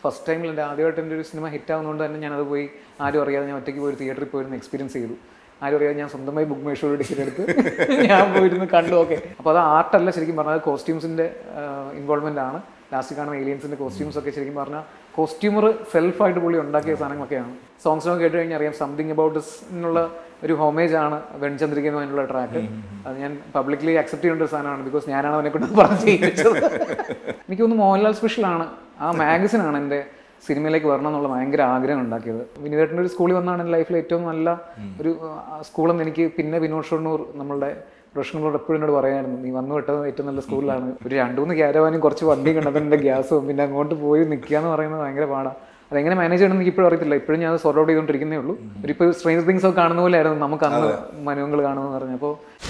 First ടൈമിൽ എൻ്റെ ആദ്യമായിട്ട് എൻ്റെ ഒരു സിനിമ ഹിറ്റ് ആവുന്നതുകൊണ്ട് തന്നെ ഞാനത് പോയി ആരും അറിയാതെ ഞാൻ ഒറ്റയ്ക്ക് പോയി തിയേറ്ററിൽ പോയിരുന്ന് എക്സ്പീരിയൻസ് ചെയ്തു ആരും അറിയാതെ ഞാൻ സ്വന്തമായി ബുക്ക് മേഷോട് ടിക്കറ്റ് എടുത്ത് ഞാൻ പോയിരുന്ന് കണ്ടു ഓക്കെ അപ്പോൾ അത് ആർട്ടല്ല ശരിക്കും പറഞ്ഞാൽ കോസ്റ്റ്യൂംസിൻ്റെ ഇൻവോൾവ്മെൻ്റ് ആണ് ലാസ്റ്റ് കാണുന്ന ഏലിയൻസിൻ്റെ കോസ്റ്റ്യൂംസ് ഒക്കെ ശരിക്കും പറഞ്ഞാൽ കോസ്റ്റ്യൂമർ സെൽഫായിട്ട് പുള്ളി ഉണ്ടാക്കിയ സാധനങ്ങളൊക്കെയാണ് സോങ്സിനൊക്കെ കേട്ട് കഴിഞ്ഞാൽ അറിയാം സംതിങ് അബൌട്ട് എന്നുള്ള ഒരു ഹോമേജ് ആണ് വെൺചന്ദ്രിക്കുന്ന അതിനുള്ള ട്രാക്ക് അത് ഞാൻ പബ്ലിക്കലി അക്സെപ്റ്റ് ചെയ്യേണ്ട ഒരു സാധനമാണ് ബിക്കോസ് ഞാനാണ് അവനെ കൊണ്ട് പറഞ്ഞ് ചെയ്യിച്ചത് എനിക്ക് തോന്നുന്നു മോഹൻലാൽ സ്പെഷ്യലാണ് ആ മാഗസിനാണ് എൻ്റെ സിനിമയിലേക്ക് വരണം എന്നുള്ള ഭയങ്കര ആഗ്രഹം ഉണ്ടാക്കിയത് വിനീതേട്ടൻ്റെ ഒരു സ്കൂളിൽ വന്നാണ് എൻ്റെ ലൈഫിൽ ഏറ്റവും നല്ല ഒരു സ്കൂളെന്ന് എനിക്ക് പിന്നെ വിനോദ് ഷൊണ്ണൂർ നമ്മളുടെ പ്രശ്നങ്ങളോട് എപ്പോഴും എന്നോട് പറയായിരുന്നു നീ വന്നു വിട്ടത് ഏറ്റവും നല്ല സ്കൂളിലാണ് ഒരു രണ്ടു മൂന്ന് ക്യാരവാനും കുറച്ച് വണ്ടി കണ്ടതിൻ്റെ ഗ്യാസും പിന്നെ അങ്ങോട്ട് പോയി നിൽക്കുക എന്ന് പറയുന്നത് ഭയങ്കര പാടാണ് അതെങ്ങനെ മാനേജ് ചെയ്യണമെന്ന് എനിക്ക് ഇപ്പോഴും അറിയത്തില്ല ഇപ്പോഴും ഞാൻ സോർട്ട് ഔട്ട് ചെയ്തുകൊണ്ടിരിക്കുന്നേ ഉള്ളൂ ഒരിപ്പോൾ സ്ട്രേഞ്ച് തിങ്സ് ഒക്കെ കാണുന്ന പോലെ ആയിരുന്നു നമുക്ക് അന്ന് മനുവങ്ങൾ കാണുമെന്ന് പറഞ്ഞപ്പോൾ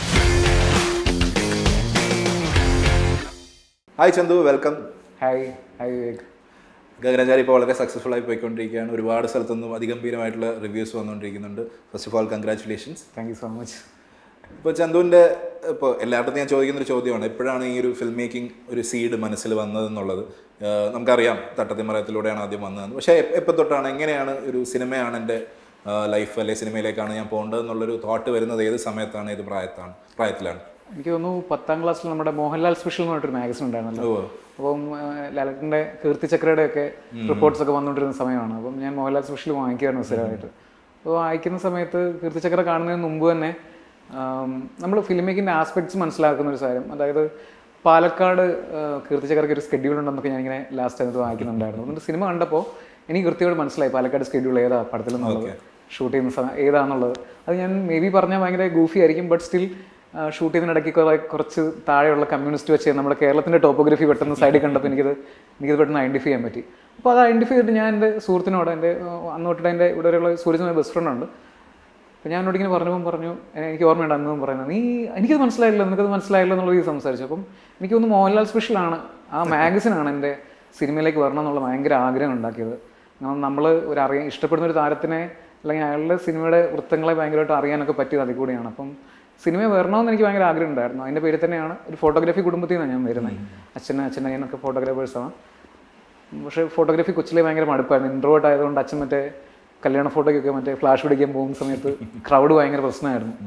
hi Chandu welcome hi hi Vivek Gaganachari ഇപ്പോൾ വളരെ സക്സസ്ഫുൾ ആയി പോയിക്കൊണ്ടിരിക്കുകയാണ് ഒരുപാട് സ്ഥലത്തുനിന്നും അതിഗംഭീരമായിട്ടുള്ള റിവ്യൂസ് വന്നുകൊണ്ടിരിക്കുന്നുണ്ട് first of all congratulations thank you so much ഇപ്പോൾ ചന്തുവിൻ്റെ ഇപ്പോൾ എല്ലായിടത്തും ഞാൻ ചോദിക്കുന്ന ഒരു ചോദ്യമാണ് എപ്പോഴാണ് ഈ ഒരു ഫിൽം മേക്കിംഗ് ഒരു സീഡ് മനസ്സിൽ വന്നതെന്നുള്ളത് ആഹ് നമുക്കറിയാം തട്ടത്തിമറയത്തിലൂടെയാണ് ആദ്യം വന്നതെന്ന് പക്ഷേ എപ്പോൾ തൊട്ടാണ് എങ്ങനെയാണ് ഒരു സിനിമയാണ് എൻ്റെ ലൈഫ് അല്ലെങ്കിൽ സിനിമയിലേക്കാണ് ഞാൻ പോകേണ്ടത് എന്നുള്ളൊരു തോട്ട് വരുന്നത് ഏത് സമയത്താണ് ഏത് പ്രായത്താണ് പ്രായത്തിലാണ് എനിക്ക് തോന്നുന്നു പത്താം ക്ലാസ്സിൽ നമ്മുടെ മോഹൻലാൽ സ്പെഷ്യൽ എന്ന് പറഞ്ഞിട്ടൊരു മാഗസിൻ ഉണ്ടായിരുന്നല്ലോ ഓ അപ്പം ലാലറ്റിൻ്റെ കീർത്തി ചക്രയുടെ ഒക്കെ റിപ്പോർട്ട്സ് ഒക്കെ വന്നുകൊണ്ടിരുന്ന സമയമാണ് അപ്പം ഞാൻ മോഹൻലാൽ സ്പെഷ്യൽ വാങ്ങിക്കുമായിരുന്നു സ്ഥിരമായിട്ട് അപ്പോൾ വായിക്കുന്ന സമയത്ത് കീർത്തി ചക്ര കാണുന്നതിന് മുമ്പ് തന്നെ നമ്മൾ ഫിലിം മേക്കിൻ്റെ ആസ്പെക്ട്സ് മനസ്സിലാക്കുന്ന ഒരു കാര്യം അതായത് പാലക്കാട് ആ, കീർത്തി ചക്രയ്ക്ക് ഒരു സ്കെഡ്യൂൾ ഉണ്ടെന്നൊക്കെ ഞാനിങ്ങനെ ലാസ്റ്റ് അതിനകത്ത് വായിക്കുന്നുണ്ടായിരുന്നു എന്നിട്ട് സിനിമ കണ്ടപ്പോൾ എനിക്ക് കൃത്യമായിട്ട് മനസ്സിലായി പാലക്കാട് സ്കെഡ്യൂൾ ഏതാ പടത്തിൽ നിന്നുള്ളത് ഷൂട്ട് ചെയ്യുന്ന സമയം ഏതാണെന്നുള്ളത് അത് ഞാൻ മേ ബി പറഞ്ഞാൽ ഭയങ്കര ഗൂഫി ആയിരിക്കും ബട്ട് സ്റ്റിൽ ഷൂട്ട് ചെയ്യുന്നതിനിടയ്ക്ക് കുറേ കുറച്ച് താഴെയുള്ള കമ്മ്യൂണിസ്റ്റ് വെച്ച് നമ്മുടെ കേരളത്തിൻ്റെ ടോപ്പോഗ്രഫി പെട്ടെന്ന് സൈഡിൽ കണ്ടപ്പോൾ എനിക്കത് എനിക്കത് പെട്ടെന്ന് ഐഡൻറ്റിഫൈ ചെയ്യാൻ പറ്റി അപ്പോൾ അത് ഐഡൻറ്റിഫൈ ചെയ്തിട്ട് ഞാൻ എൻ്റെ സുഹൃത്തിനോട് എൻ്റെ അന്ന് തൊട്ടിട്ട് എൻ്റെ ഇവിടെ വരെയുള്ള സുഹൃത്തിന് ബെസ്റ്റ് ഫ്രണ്ട് ഉണ്ട് അപ്പോൾ ഞാൻ എന്നോട് ഇങ്ങനെ പറഞ്ഞപ്പോൾ പറഞ്ഞു "എ, എനിക്ക് ഓർമ്മയുണ്ട് അന്നും പറയുന്നത് നീ എനിക്കത് മനസ്സിലായില്ല നിനക്കത് മനസ്സിലായില്ല എന്നുള്ള രീതി സംസാരിച്ചു അപ്പം എനിക്ക് തോന്നുന്നു മോഹൻലാൽ സ്പെഷ്യലാണ് ആ മാഗസിനാണ് എൻ്റെ സിനിമയിലേക്ക് വരണം എന്നുള്ള ഭയങ്കര ആഗ്രഹം ഉണ്ടാക്കിയത് കാരണം നമ്മൾ ഒരു അറിയാൻ ഇഷ്ടപ്പെടുന്ന ഒരു താരത്തിനെ അല്ലെങ്കിൽ അയാളുടെ സിനിമയുടെ വൃത്തങ്ങളെ ഭയങ്കരമായിട്ട് അറിയാനൊക്കെ പറ്റിയത് അതിൽ കൂടിയാണ് അപ്പം സിനിമ വരണമെന്ന് എനിക്ക് ഭയങ്കര ആഗ്രഹം ഉണ്ടായിരുന്നു അതിൻ്റെ പേരിൽ തന്നെയാണ് ഒരു ഫോട്ടോഗ്രാഫി കുടുംബത്തിൽ നിന്നാണ് ഞാൻ വരുന്നത് അച്ഛനും അച്ഛനയ്യനൊക്കെ ഫോട്ടോഗ്രാഫേഴ്സാണ് പക്ഷേ ഫോട്ടോഗ്രാഫി കൊച്ചിലെ ഭയങ്കര മടുപ്പായിരുന്നു ഇൻട്രോവേർട്ട് ആയതുകൊണ്ട് അച്ഛൻ മറ്റേ കല്യാണ ഫോട്ടോയ്ക്കൊക്കെ മറ്റേ ഫ്ലാഷ് പിടിക്കാൻ പോകുന്ന സമയത്ത് ക്രൗഡ് ഭയങ്കര പ്രശ്നമായിരുന്നു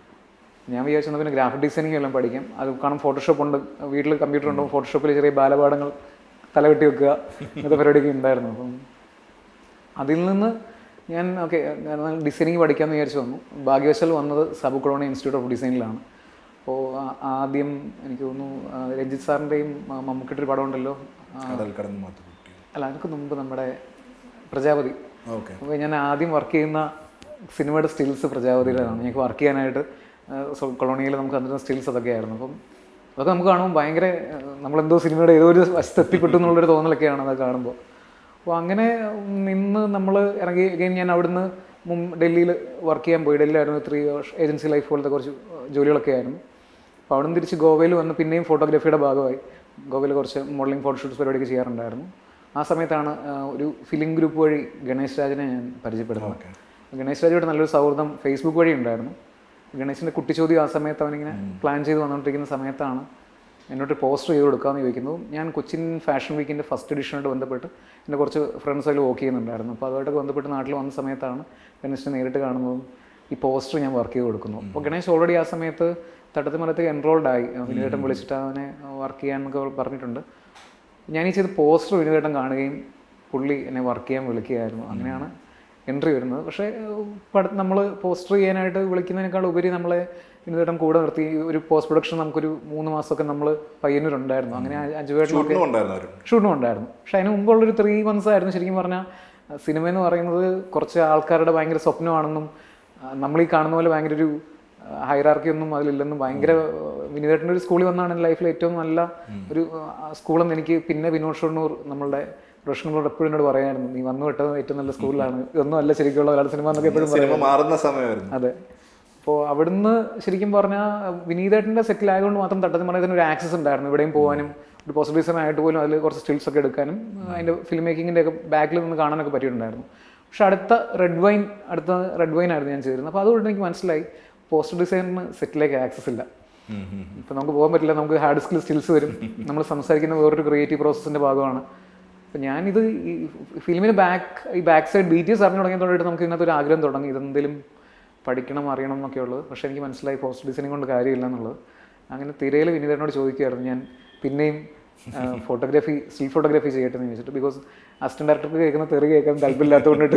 ഞാൻ വിചാരിച്ചത് പിന്നെ ഗ്രാഫിക് ഡിസൈനിങ് എല്ലാം പഠിക്കാം അത് കാരണം ഫോട്ടോഷോപ്പ് ഉണ്ട് വീട്ടിൽ കമ്പ്യൂട്ടർ ഉണ്ടോ ഫോട്ടോഷോപ്പിൽ ചെറിയ ബാലപാഠങ്ങൾ തലവെട്ടി വെക്കുക ഇങ്ങനത്തെ പരിപാടിയൊക്കെ ഉണ്ടായിരുന്നു അപ്പം അതിൽ നിന്ന് ഞാൻ ഓക്കെ ഡിസൈനിങ് പഠിക്കാമെന്ന് വിചാരിച്ചു വന്നു ഭാഗ്യവശാൽ വന്നത് സബ് കൊളോണി ഇൻസ്റ്റിറ്റ്യൂട്ട് ഓഫ് ഡിസൈനിലാണ് അപ്പോൾ ആദ്യം എനിക്ക് തോന്നുന്നു ആ, രഞ്ജിത്ത് സാറിൻ്റെയും മമ്മൂക്കിയുടെ ഒരു പടം ഉണ്ടല്ലോ ആ, കടൽ കടന്ന് മാത്രം കുട്ടി അല്ല എനിക്ക് മുമ്പ് നമ്മുടെ പ്രജാപതി ഓക്കെ അപ്പോൾ ഞാൻ ആദ്യം വർക്ക് ചെയ്യുന്ന സിനിമയുടെ സ്റ്റിൽസ് പ്രജാപതിയിലാണ് ഞങ്ങൾക്ക് വർക്ക് ചെയ്യാനായിട്ട് കൊളോണിയയിൽ നമുക്ക് തന്നിരുന്ന സ്റ്റിൽസ് അതൊക്കെയായിരുന്നു അപ്പം അതൊക്കെ നമുക്ക് കാണുമ്പോൾ ഭയങ്കര ആ, നമ്മളെന്തോ സിനിമയുടെ ഏതോ ഒരു വശത്ത് എത്തിപ്പെട്ടു എന്നുള്ളൊരു തോന്നലൊക്കെയാണ് അത് കാണുമ്പോൾ അപ്പോൾ അങ്ങനെ നിന്ന് നമ്മൾ ഇറങ്ങി again ഞാൻ അവിടുന്ന് മും ഡൽഹിയിൽ വർക്ക് ചെയ്യാൻ പോയി ഡൽഹിയിലായിരുന്നു ത്രീ ഏജൻസി ലൈഫ് പോലത്തെ കുറച്ച് ജോലികളൊക്കെ ആയിരുന്നു അപ്പോൾ അവിടെ നിന്ന് തിരിച്ച് ഗോവയിൽ വന്ന് പിന്നെയും ഫോട്ടോഗ്രാഫിയുടെ ഭാഗമായി ഗോവയിൽ കുറച്ച് മോഡലിംഗ് ഫോട്ടോഷൂട്ട്സ് പരിപാടിയൊക്കെ ചെയ്യാറുണ്ടായിരുന്നു ആ സമയത്താണ് ആ, ഒരു ഫിലിം ഗ്രൂപ്പ് വഴി ഗണേശ് രാജിനെ ഞാൻ പരിചയപ്പെടുന്നത് ഗണേശ് രാജുമായിട്ട് നല്ലൊരു സൗഹൃദം ഫേസ്ബുക്ക് വഴി ഉണ്ടായിരുന്നു ഗണേശിൻ്റെ കുട്ടിച്ചോദ്യം ആ സമയത്ത് അവനിങ്ങനെ പ്ലാൻ ചെയ്ത് വന്നുകൊണ്ടിരിക്കുന്ന സമയത്താണ് എന്നോട്ട് പോസ്റ്റർ ചെയ്ത് കൊടുക്കാമെന്ന് ചോദിക്കുന്നു ഞാൻ കൊച്ചിൻ ഫാഷൻ വീക്കിൻ്റെ ഫസ്റ്റ് എഡിഷനായിട്ട് ബന്ധപ്പെട്ട് എൻ്റെ കുറച്ച് ഫ്രണ്ട്സ് അതിൽ വർക്ക് ചെയ്യുന്നുണ്ടായിരുന്നു അപ്പോൾ അതുമായിട്ട് ബന്ധപ്പെട്ട് നാട്ടിൽ വന്ന സമയത്താണ് ഗണേശിനെ നേരിട്ട് കാണുന്നതും ഈ പോസ്റ്റർ ഞാൻ വർക്ക് ചെയ്ത് കൊടുക്കുന്നു അപ്പോൾ ഗണേശ് ഓൾറെഡി ആ സമയത്ത് തട്ടത്തിമലത്തേക്ക് എൻറോൾഡ് ആയി വിനുവേട്ടൻ വിളിച്ചിട്ട് അവനെ വർക്ക് ചെയ്യാനൊക്കെ പറഞ്ഞിട്ടുണ്ട് ഞാൻ ഈ ചെയ്ത് പോസ്റ്റർ വിനുവേട്ടൻ കാണുകയും പുള്ളി എന്നെ വർക്ക് ചെയ്യാൻ വിളിക്കുകയായിരുന്നു അങ്ങനെയാണ് എൻട്രി വരുന്നത് പക്ഷേ നമ്മൾ പോസ്റ്റർ ചെയ്യാനായിട്ട് വിളിക്കുന്നതിനേക്കാൾ ഉപരി നമ്മളെ വിനുവേട്ടൻ കൂടെ നിർത്തി ഒരു പോസ്റ്റ് പ്രൊഡക്ഷൻ നമുക്കൊരു മൂന്ന് മാസമൊക്കെ നമ്മൾ പയ്യന്നൂരുണ്ടായിരുന്നു അങ്ങനെ അജുവേട്ടനൊക്കെ ഷൂട്ടിനും ഉണ്ടായിരുന്നു അവർ ഷൂട്ടും ഉണ്ടായിരുന്നു പക്ഷെ അതിന് മുമ്പുള്ളൊരു ത്രീ മന്ത്സ് ആയിരുന്നു ശരിക്കും പറഞ്ഞാൽ സിനിമ എന്ന് പറയുന്നത് കുറച്ച് ആൾക്കാരുടെ ഭയങ്കര സ്വപ്നമാണെന്നും ആ, നമ്മൾ ഈ കാണുന്ന പോലെ ഭയങ്കര ഒരു ഹൈറാർക്കി ഒന്നും അതിലില്ലെന്നും ഭയങ്കര വിനീതേട്ടൻ്റെ ഒരു സ്കൂളിൽ വന്നാണ് എൻ്റെ ലൈഫിൽ ഏറ്റവും നല്ല ഒരു സ്കൂളെന്ന് എനിക്ക് പിന്നെ വിനോദ് ഷൊണ്ണൂർ നമ്മളുടെ പ്രശ്നങ്ങളോട് എപ്പോഴും എന്നോട് പറയായിരുന്നു നീ വന്നു വിട്ടത് ഏറ്റവും നല്ല സ്കൂളിലാണ് ഇതൊന്നും അല്ല ശരിക്കുള്ള ഒരാൾ സിനിമ എന്നൊക്കെ എപ്പോഴും സിനിമ മാറുന്ന സമയമായിരുന്നു അതെ അപ്പോൾ അവിടുന്ന് ശരിക്കും പറഞ്ഞാൽ വിനീതേട്ടൻ്റെ സെറ്റിൽ ആയതുകൊണ്ട് മാത്രം തട്ടത്തിൽ പറഞ്ഞതിന് ഒരു ആക്സസ് ഉണ്ടായിരുന്നു ഇവിടെയും പോകാനും ഒരു പോസിറ്റീവ് ആയിട്ട് പോലും അതിൽ കുറച്ച് സ്റ്റിൽസ് ഒക്കെ എടുക്കാനും അതിൻ്റെ ഫിലിം മേക്കിങ്ങിൻ്റെ ഒക്കെ ബാക്കിൽ നിന്ന് കാണാനൊക്കെ പറ്റിയിട്ടുണ്ടായിരുന്നു പക്ഷെ അടുത്ത റെഡ് വൈൻ അടുത്ത റെഡ് വൈൻ ആയിരുന്നു ഞാൻ ചെയ്തിരുന്നത് അപ്പോൾ അതുകൊണ്ട് എനിക്ക് മനസ്സിലായി പോസ്റ്റർ ഡിസൈനിന് സെറ്റിലേക്ക് ആക്സസ് ഇല്ല ഉം, ഉം. ഇപ്പം നമുക്ക് പോകാൻ പറ്റില്ല നമുക്ക് ഹാർഡ് സ്കിൽ സ്റ്റിൽസ് വരും നമ്മൾ സംസാരിക്കുന്ന വേറൊരു ക്രിയേറ്റീവ് പ്രോസസ്സിൻ്റെ ഭാഗമാണ് അപ്പം ഞാനിത് ഈ ഫിലിമിന് ബാക്ക് ഈ ബാക്ക് സൈഡ് ഡീറ്റെയിൽസ് അറിഞ്ഞു തുടങ്ങിയതോടെ നമുക്ക് ഇതിനകത്ത് ഒരു ആഗ്രഹം തുടങ്ങി ഇതെന്തെങ്കിലും പഠിക്കണം അറിയണം എന്നൊക്കെ ഉള്ളത് പക്ഷേ എനിക്ക് മനസ്സിലായി പോസ്റ്റ് ഡിസൈനിങ് കൊണ്ട് കാര്യമില്ല എന്നുള്ളത് അങ്ങനെ തിരയിൽ വിനീതനോട് ചോദിക്കുമായിരുന്നു ഞാൻ പിന്നെയും ഫോട്ടോഗ്രാഫി സ്റ്റിൽ ഫോട്ടോഗ്രാഫി ചെയ്യട്ടെ എന്ന് ചോദിച്ചിട്ട് ബിക്കോസ് അസിസ്റ്റന്റ് ഡയറക്ടർക്ക് കേൾക്കുന്ന തെറി കേൾക്കാൻ താല്പര്യമില്ലാത്തതുകൊണ്ടിട്ട്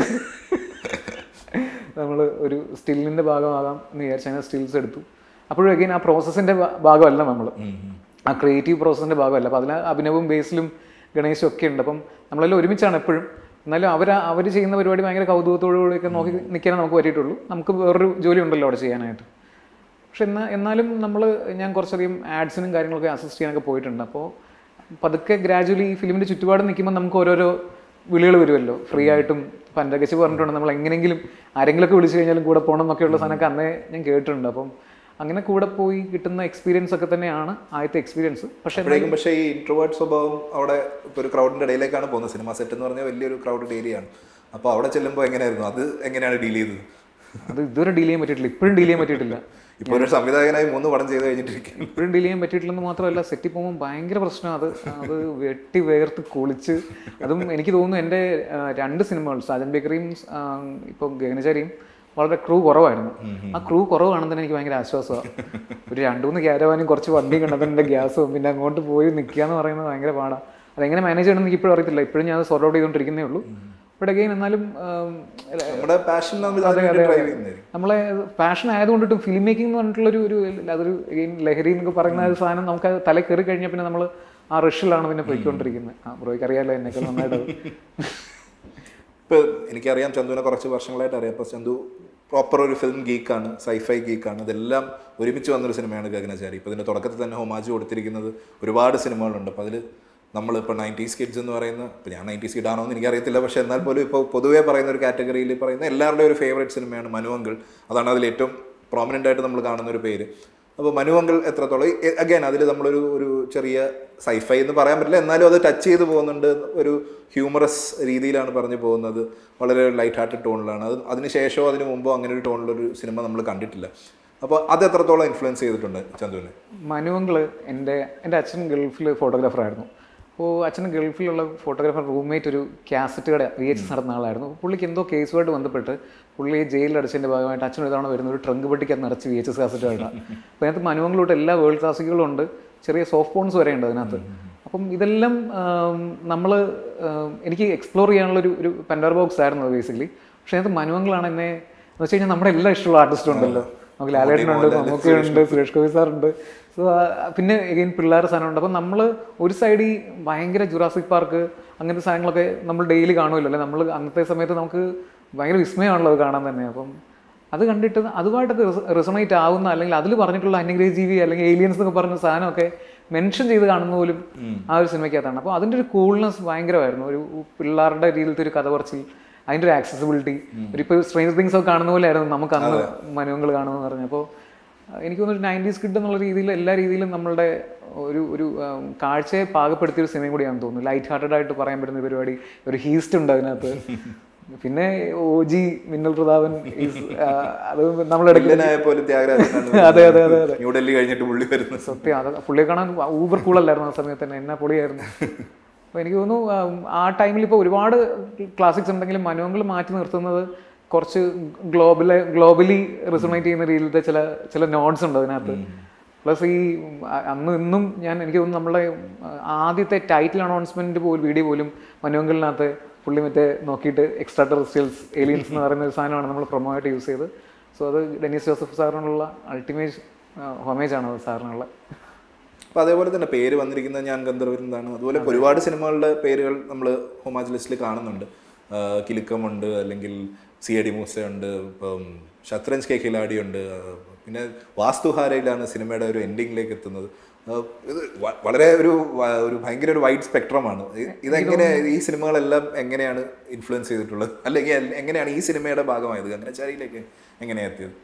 നമ്മൾ ഒരു സ്റ്റില്ലിൻ്റെ ഭാഗമാകാം എന്ന് വിചാരിച്ച് അങ്ങനെ സ്റ്റിൽസ് എടുത്തു അപ്പോഴും അഗൈൻ ആ പ്രോസസ്സിൻ്റെ ഭാഗമല്ല നമ്മൾ ആ ക്രിയേറ്റീവ് പ്രോസസ്സിൻ്റെ ഭാഗമല്ല അപ്പോൾ അതിൽ അഭിനവും ബേസിലും ഗണേശും ഒക്കെ ഉണ്ട് അപ്പം നമ്മളെല്ലാം ഒരുമിച്ചാണ് എപ്പോഴും എന്നാലും അവർ അവർ ചെയ്യുന്ന പരിപാടി ഭയങ്കര കൗതുകത്തോടുകൂടിയൊക്കെ നോക്കി നിൽക്കാനേ നമുക്ക് പറ്റിയിട്ടുള്ളൂ നമുക്ക് വേറൊരു ജോലി ഉണ്ടല്ലോ അവിടെ ചെയ്യാനായിട്ട് പക്ഷെ എന്നാൽ എന്നാലും നമ്മൾ ഞാൻ കുറച്ചധികം ആഡ്സിനും കാര്യങ്ങളൊക്കെ അസിസ്റ്റ് ചെയ്യാനൊക്കെ പോയിട്ടുണ്ട് അപ്പോൾ പതുക്കെ ഗ്രാജുവലി ഈ ഫിലിമിൻ്റെ ചുറ്റുപാട് നിൽക്കുമ്പോൾ നമുക്ക് ഓരോരോ വിളികൾ വരുമല്ലോ ഫ്രീ ആയിട്ടും പണ്ടകച്ച് പറഞ്ഞിട്ടുണ്ട് നമ്മൾ എങ്ങനെയെങ്കിലും ആരെങ്കിലുമൊക്കെ വിളിച്ചു കഴിഞ്ഞാലും കൂടെ പോകണം എന്നൊക്കെയുള്ള സാധനമൊക്കെ അന്നേ ഞാൻ കേട്ടിട്ടുണ്ട് അപ്പം അങ്ങനെ കൂടെ പോയി കിട്ടുന്ന എക്സ്പീരിയൻസ് ഒക്കെ തന്നെയാണ് ആദ്യത്തെ എക്സ്പീരിയൻസ് പക്ഷേ അപ്പോഴേക്കും പക്ഷേ ഈ ഇൻട്രോവേർട്ട് സ്വഭാവം അവിടെ ഇപ്പോൾ ഒരു ക്രൗഡിന്റെ ഇടയിലേക്കാണ് പോകുന്നത് സിനിമ സെറ്റ് എന്ന് പറഞ്ഞാൽ വലിയൊരു ക്രൗഡഡ് ഏരിയ ആണ് അപ്പോൾ അവിടെ ചെല്ലുമ്പോൾ എങ്ങനെയായിരുന്നു അത് എങ്ങനെയാണ് ഡീൽ ചെയ്തത് അത് ഇതുവരെ ഡീൽ ചെയ്യാൻ പറ്റിയിട്ടില്ല ഇപ്പോഴും ഡീൽ ചെയ്യാൻ പറ്റിയിട്ടില്ല ഇപ്പോൾ ഒരു സംവിധായകനായി മൂന്ന് പടം ചെയ്ത് കഴിഞ്ഞിട്ടിരിക്കുന്നു ഇപ്പോഴും ഡീൽ ചെയ്യാൻ പറ്റിയിട്ടില്ലെന്ന് മാത്രമല്ല സെറ്റിൽ പോകുമ്പോൾ ഭയങ്കര പ്രശ്നം അത് അത് വെട്ടി വേർത്ത് കുളിച്ച് അതും എനിക്ക് തോന്നുന്നു എൻ്റെ ആ, രണ്ട് സിനിമകൾ സാജൻ ബേക്കറിയും ആ, ഇപ്പം ഗഗനചാരിയും വളരെ ക്രൂ കുറവായിരുന്നു ആ ക്രൂ കുറവാണെന്ന് തന്നെ എനിക്ക് ഭയങ്കര ആശ്വാസമാണ് ഒരു രണ്ട് മൂന്ന് ക്യാരവാനും കുറച്ച് വണ്ടിയും കണ്ടതിൻ്റെ ഗ്യാസും പിന്നെ അങ്ങോട്ട് പോയി നിൽക്കുക എന്ന് പറയുന്നത് ഭയങ്കര പാടാണ് അതെങ്ങനെ മാനേജ് ചെയ്യണമെന്ന് എനിക്ക് ഇപ്പോഴും അറിയത്തില്ല ഇപ്പോഴും ഞാൻ സോർട്ട് ഔട്ട് ചെയ്തുകൊണ്ടിരിക്കുന്നേ ഉള്ളൂ ബട്ട് അഗെയിൻ എന്നാലും ആം, നമ്മുടെ പാഷൻ നമ്മൾ അതിനുവേണ്ടി ഡ്രൈവ് ചെയ്യുന്നത് നമ്മളെ പാഷൻ ആയതുകൊണ്ടിട്ടും ഫിലിം മേക്കിംഗ് എന്ന് പറഞ്ഞിട്ടുള്ളൊരു ഒരു അതൊരു again ലഹരി എന്നൊക്കെ പറയുന്ന ഒരു സാധനം നമുക്ക് അത് തല കയറി കഴിഞ്ഞാൽ പിന്നെ നമ്മൾ ആ റഷിലാണ് പിന്നെ പോയിക്കൊണ്ടിരിക്കുന്നത് ആ ബ്രോയ്ക്ക് അറിയാലോ എന്നെയൊക്കെ നന്നായിട്ട് അത്. ഇപ്പോൾ എനിക്കറിയാം ചന്തുവിനെ കുറച്ച് വർഷങ്ങളായിട്ട് അറിയാം അപ്പോൾ ചന്തു പ്രോപ്പർ ഒരു ഫിലിം ഗീക്കാണ് സൈഫൈ ഗീക്കാണ് ഇതെല്ലാം ഒരുമിച്ച് വന്നൊരു സിനിമയാണ് ഗഗനചാരി ഇപ്പോൾ ഇതിൻ്റെ തുടക്കത്തിൽ തന്നെ ഹോമാജ് കൊടുത്തിരിക്കുന്നത് ഒരുപാട് സിനിമകളുണ്ട് അപ്പോൾ അതിൽ നമ്മളിപ്പോൾ നയൻറ്റീസ് കിഡ്സ് എന്ന് പറയുന്ന ഇപ്പോൾ ഞാൻ നയൻറ്റീസ് കിഡ് ആണോ എന്ന് എനിക്കറിയത്തില്ല പക്ഷേ എന്നാൽ പോലും ഇപ്പോൾ പൊതുവേ പറയുന്ന ഒരു കാറ്റഗറിയിൽ പറയുന്ന എല്ലാവരുടെയും ഒരു ഫേവറേറ്റ് സിനിമയാണ് മനുവങ്കിൾ അതാണ് അതിൽ ഏറ്റവും പ്രോമിനൻ്റ് ആയിട്ട് നമ്മൾ കാണുന്ന ഒരു പേര് അപ്പോൾ മനുവങ്കിൾ എത്രത്തോളം അഗൈൻ അതിൽ നമ്മളൊരു ഒരു ചെറിയ സൈഫൈ എന്ന് പറയാൻ പറ്റില്ല എന്നാലും അത് ടച്ച് ചെയ്ത് പോകുന്നുണ്ട് ഒരു ഹ്യൂമറസ് രീതിയിലാണ് പറഞ്ഞു പോകുന്നത് വളരെ ലൈറ്റ് ഹാർട്ടഡ് ടോണിലാണ് അത് അതിന് ശേഷമോ അതിന് മുമ്പോ അങ്ങനെ ഒരു ടോണിലൊരു സിനിമ നമ്മൾ കണ്ടിട്ടില്ല അപ്പോൾ അത് എത്രത്തോളം ഇൻഫ്ലുവൻസ് ചെയ്തിട്ടുണ്ട് ചന്തുവിനെ മനുവങ്കിള് എൻ്റെ എൻ്റെ അച്ഛൻ ഗൾഫിൽ ഫോട്ടോഗ്രാഫറായിരുന്നു അപ്പോൾ അച്ഛൻ ഗൾഫിലുള്ള ഫോട്ടോഗ്രാഫർ റൂംമേറ്റ് ഒരു കാസറ്റ് കട വി എച്ച് നടന്ന ആളായിരുന്നു അപ്പോൾ പുള്ളിക്ക് എന്തോ കേസുമായിട്ട് ബന്ധപ്പെട്ട് പുള്ളി ജയിലിൽ അടച്ചതിൻ്റെ ഭാഗമായിട്ട് അച്ഛൻ ഒരു തവണ വരുന്ന ഒരു ട്രങ്ക് പെട്ടിക്കകത്ത് നിറച്ച് വി എച്ച് എസ് കാസറ്റ് കട അപ്പോൾ അതിനകത്ത് മനുവങ്കിലോട്ട് എല്ലാ വേൾഡ് ക്ലാസിക്കുകളും ഉണ്ട് ചെറിയ സോഫ്റ്റ് ഫോൺസ് വരെ ഉണ്ട് അതിനകത്ത് അപ്പം ഇതെല്ലാം നമ്മൾ എനിക്ക് എക്സ്പ്ലോർ ചെയ്യാനുള്ളൊരു ഒരു പെൻഡർ ബോക്സ് ആയിരുന്നു ബേസിക്കലി പക്ഷേ അതിനകത്ത് മനുവങ്കിളാണ് എന്നെ എന്ന് വെച്ച് കഴിഞ്ഞാൽ നമ്മുടെ എല്ലാ ഇഷ്ടമുള്ള ആർട്ടിസ്റ്റും ഉണ്ടല്ലോ നമുക്ക് ലാലേട്ടനുണ്ട് മമ്മൂക്കയുണ്ട് സുരേഷ് ഗോപി സാറുണ്ട് സോ പിന്നെ എഗെയിൻ പിള്ളേരുടെ സാധനമുണ്ട് അപ്പം നമ്മൾ ഒരു സൈഡിൽ ഭയങ്കര ജുറാസിക് പാർക്ക് അങ്ങനത്തെ സാധനങ്ങളൊക്കെ നമ്മൾ ഡെയിലി കാണുമല്ലോ അല്ലെ നമ്മൾ അന്നത്തെ സമയത്ത് നമുക്ക് ഭയങ്കര വിസ്മയമാണല്ലോ അത് കാണാൻ തന്നെ അപ്പം അത് കണ്ടിട്ട് അതുമായിട്ടൊക്കെ റിസണേറ്റ് ആവുന്ന അല്ലെങ്കിൽ അതിൽ പറഞ്ഞിട്ടുള്ള അന്യഗ്രഹ ജീവി അല്ലെങ്കിൽ ഏലിയൻസ് എന്നൊക്കെ പറഞ്ഞ സാധനമൊക്കെ മെൻഷൻ ചെയ്ത് കാണുന്ന പോലും ആ ഒരു സിനിമയ്ക്കകത്താണ് അപ്പോൾ അതിൻ്റെ ഒരു കൂൾനെസ് ഭയങ്കരമായിരുന്നു ഒരു പിള്ളേരുടെ രീതിയിലത്തെ ഒരു കഥ പറച്ചിൽ അതിൻ്റെ ഒരു ആക്സസിബിലിറ്റി ഒരു ഇപ്പോൾ സ്ട്രേഞ്ചർ തിങ്സ് ഒക്കെ കാണുന്ന പോലെ ആയിരുന്നു നമുക്ക് അന്ന് മനുവങ്ങൾ കാണുമെന്ന് പറഞ്ഞു അപ്പോൾ എനിക്ക് തോന്നുന്നു നയൻറ്റീസ് കിഡ് എന്നുള്ള രീതിയിൽ എല്ലാ രീതിയിലും നമ്മളുടെ ഒരു ഒരു ഉം, കാഴ്ചയെ പാകപ്പെടുത്തിയ ഒരു സിനിമയും കൂടിയാണെന്ന് തോന്നുന്നു ലൈറ്റ് ഹാർട്ടഡ് ആയിട്ട് പറയാൻ പറ്റുന്ന ഒരു പരിപാടി ഒരു ഹീസ്റ്റ് ഉണ്ട് അതിനകത്ത് പിന്നെ ഒ ജി മിന്നൽ പ്രതാപൻ is, ആ, അത് നമ്മളിടയ്ക്ക് വില്ലനായ പോലും ത്യാഗരാജനാണ് അതെ അതെ അതെ അതെ ന്യൂഡൽഹി കഴിഞ്ഞിട്ട് പുള്ളി വരുന്നത് സത്യം അത് പുള്ളിയെ കാണാൻ ഊബർ കൂളല്ലായിരുന്നു ആ സമയത്ത് തന്നെ എന്നാ പൊളിയായിരുന്നു അപ്പോൾ എനിക്ക് തോന്നുന്നു ഉം, ആ ടൈമിൽ ഇപ്പോൾ ഒരുപാട് ക്ലാസിക്സ് ഉണ്ടെങ്കിലും മനോങ്ങൾ മാറ്റി നിർത്തുന്നത് കുറച്ച് ഗ്ലോബല് ഗ്ലോബലി റിസണേറ്റ് ചെയ്യുന്ന രീതിയിലത്തെ ചില ചില നോട്ട്സ് ഉണ്ട് അതിനകത്ത് പ്ലസ് ഈ ഉം, അ- അന്ന് ഇന്നും ഞാൻ എനിക്ക് തോന്നുന്നു നമ്മളെ ഉം, ആദ്യത്തെ ടൈറ്റിൽ അനൗൺസ്മെന്റ് പോലും വീഡിയോ പോലും മനുവങ്കലിനകത്ത് പുള്ളി മറ്റേ നോക്കിയിട്ട് എക്സ്ട്രാ ടെറിസ്റ്റിയൽസ് ഏലിയൻസ് എന്ന് പറയുന്ന ഒരു സാധനമാണ് നമ്മൾ പ്രൊമോ ആയിട്ട് യൂസ് ചെയ്ത് സോ അത് ഡെനീസ് ജോസഫ് സാറിനുള്ള അൾട്ടിമേറ്റ് ഹോമേജ് ആണ് അത് സാറിനുള്ള അപ്പോൾ അതേപോലെ തന്നെ പേര് വന്നിരിക്കുന്നത് ഞാൻ ഗന്ധർവരുന്നതാണ് അതുപോലെ ഒരുപാട് സിനിമകളുടെ പേരുകൾ നമ്മൾ ഹോമാജ് ലിസ്റ്റിൽ കാണുന്നുണ്ട് ആ, കിലുക്കമുണ്ട് അല്ലെങ്കിൽ സി എ ഡി മൂസയുണ്ട് ഇപ്പം ശത്രഞ്ച് കെ ഖിലാടി ഉണ്ട് ആ, പിന്നെ വാസ്തുഹാരയിലാണ് സിനിമയുടെ ഒരു എൻഡിങ്ങിലേക്ക് എത്തുന്നത് ആ, ഇത് വ- വളരെ ഒരു വ- ഒരു ഭയങ്കര ഒരു വൈഡ് സ്പെക്ട്രമാണ് ഇ- ഇതെങ്ങനെ ഈ സിനിമകളെല്ലാം എങ്ങനെയാണ് ഇൻഫ്ലുവൻസ് ചെയ്തിട്ടുള്ളത് അല്ലെങ്കിൽ എൽ- എങ്ങനെയാണ് ഈ സിനിമയുടെ ഭാഗമായത് ഗംഗനച്ചാരിയിലേക്ക് എങ്ങനെയാണ് എത്തിയത്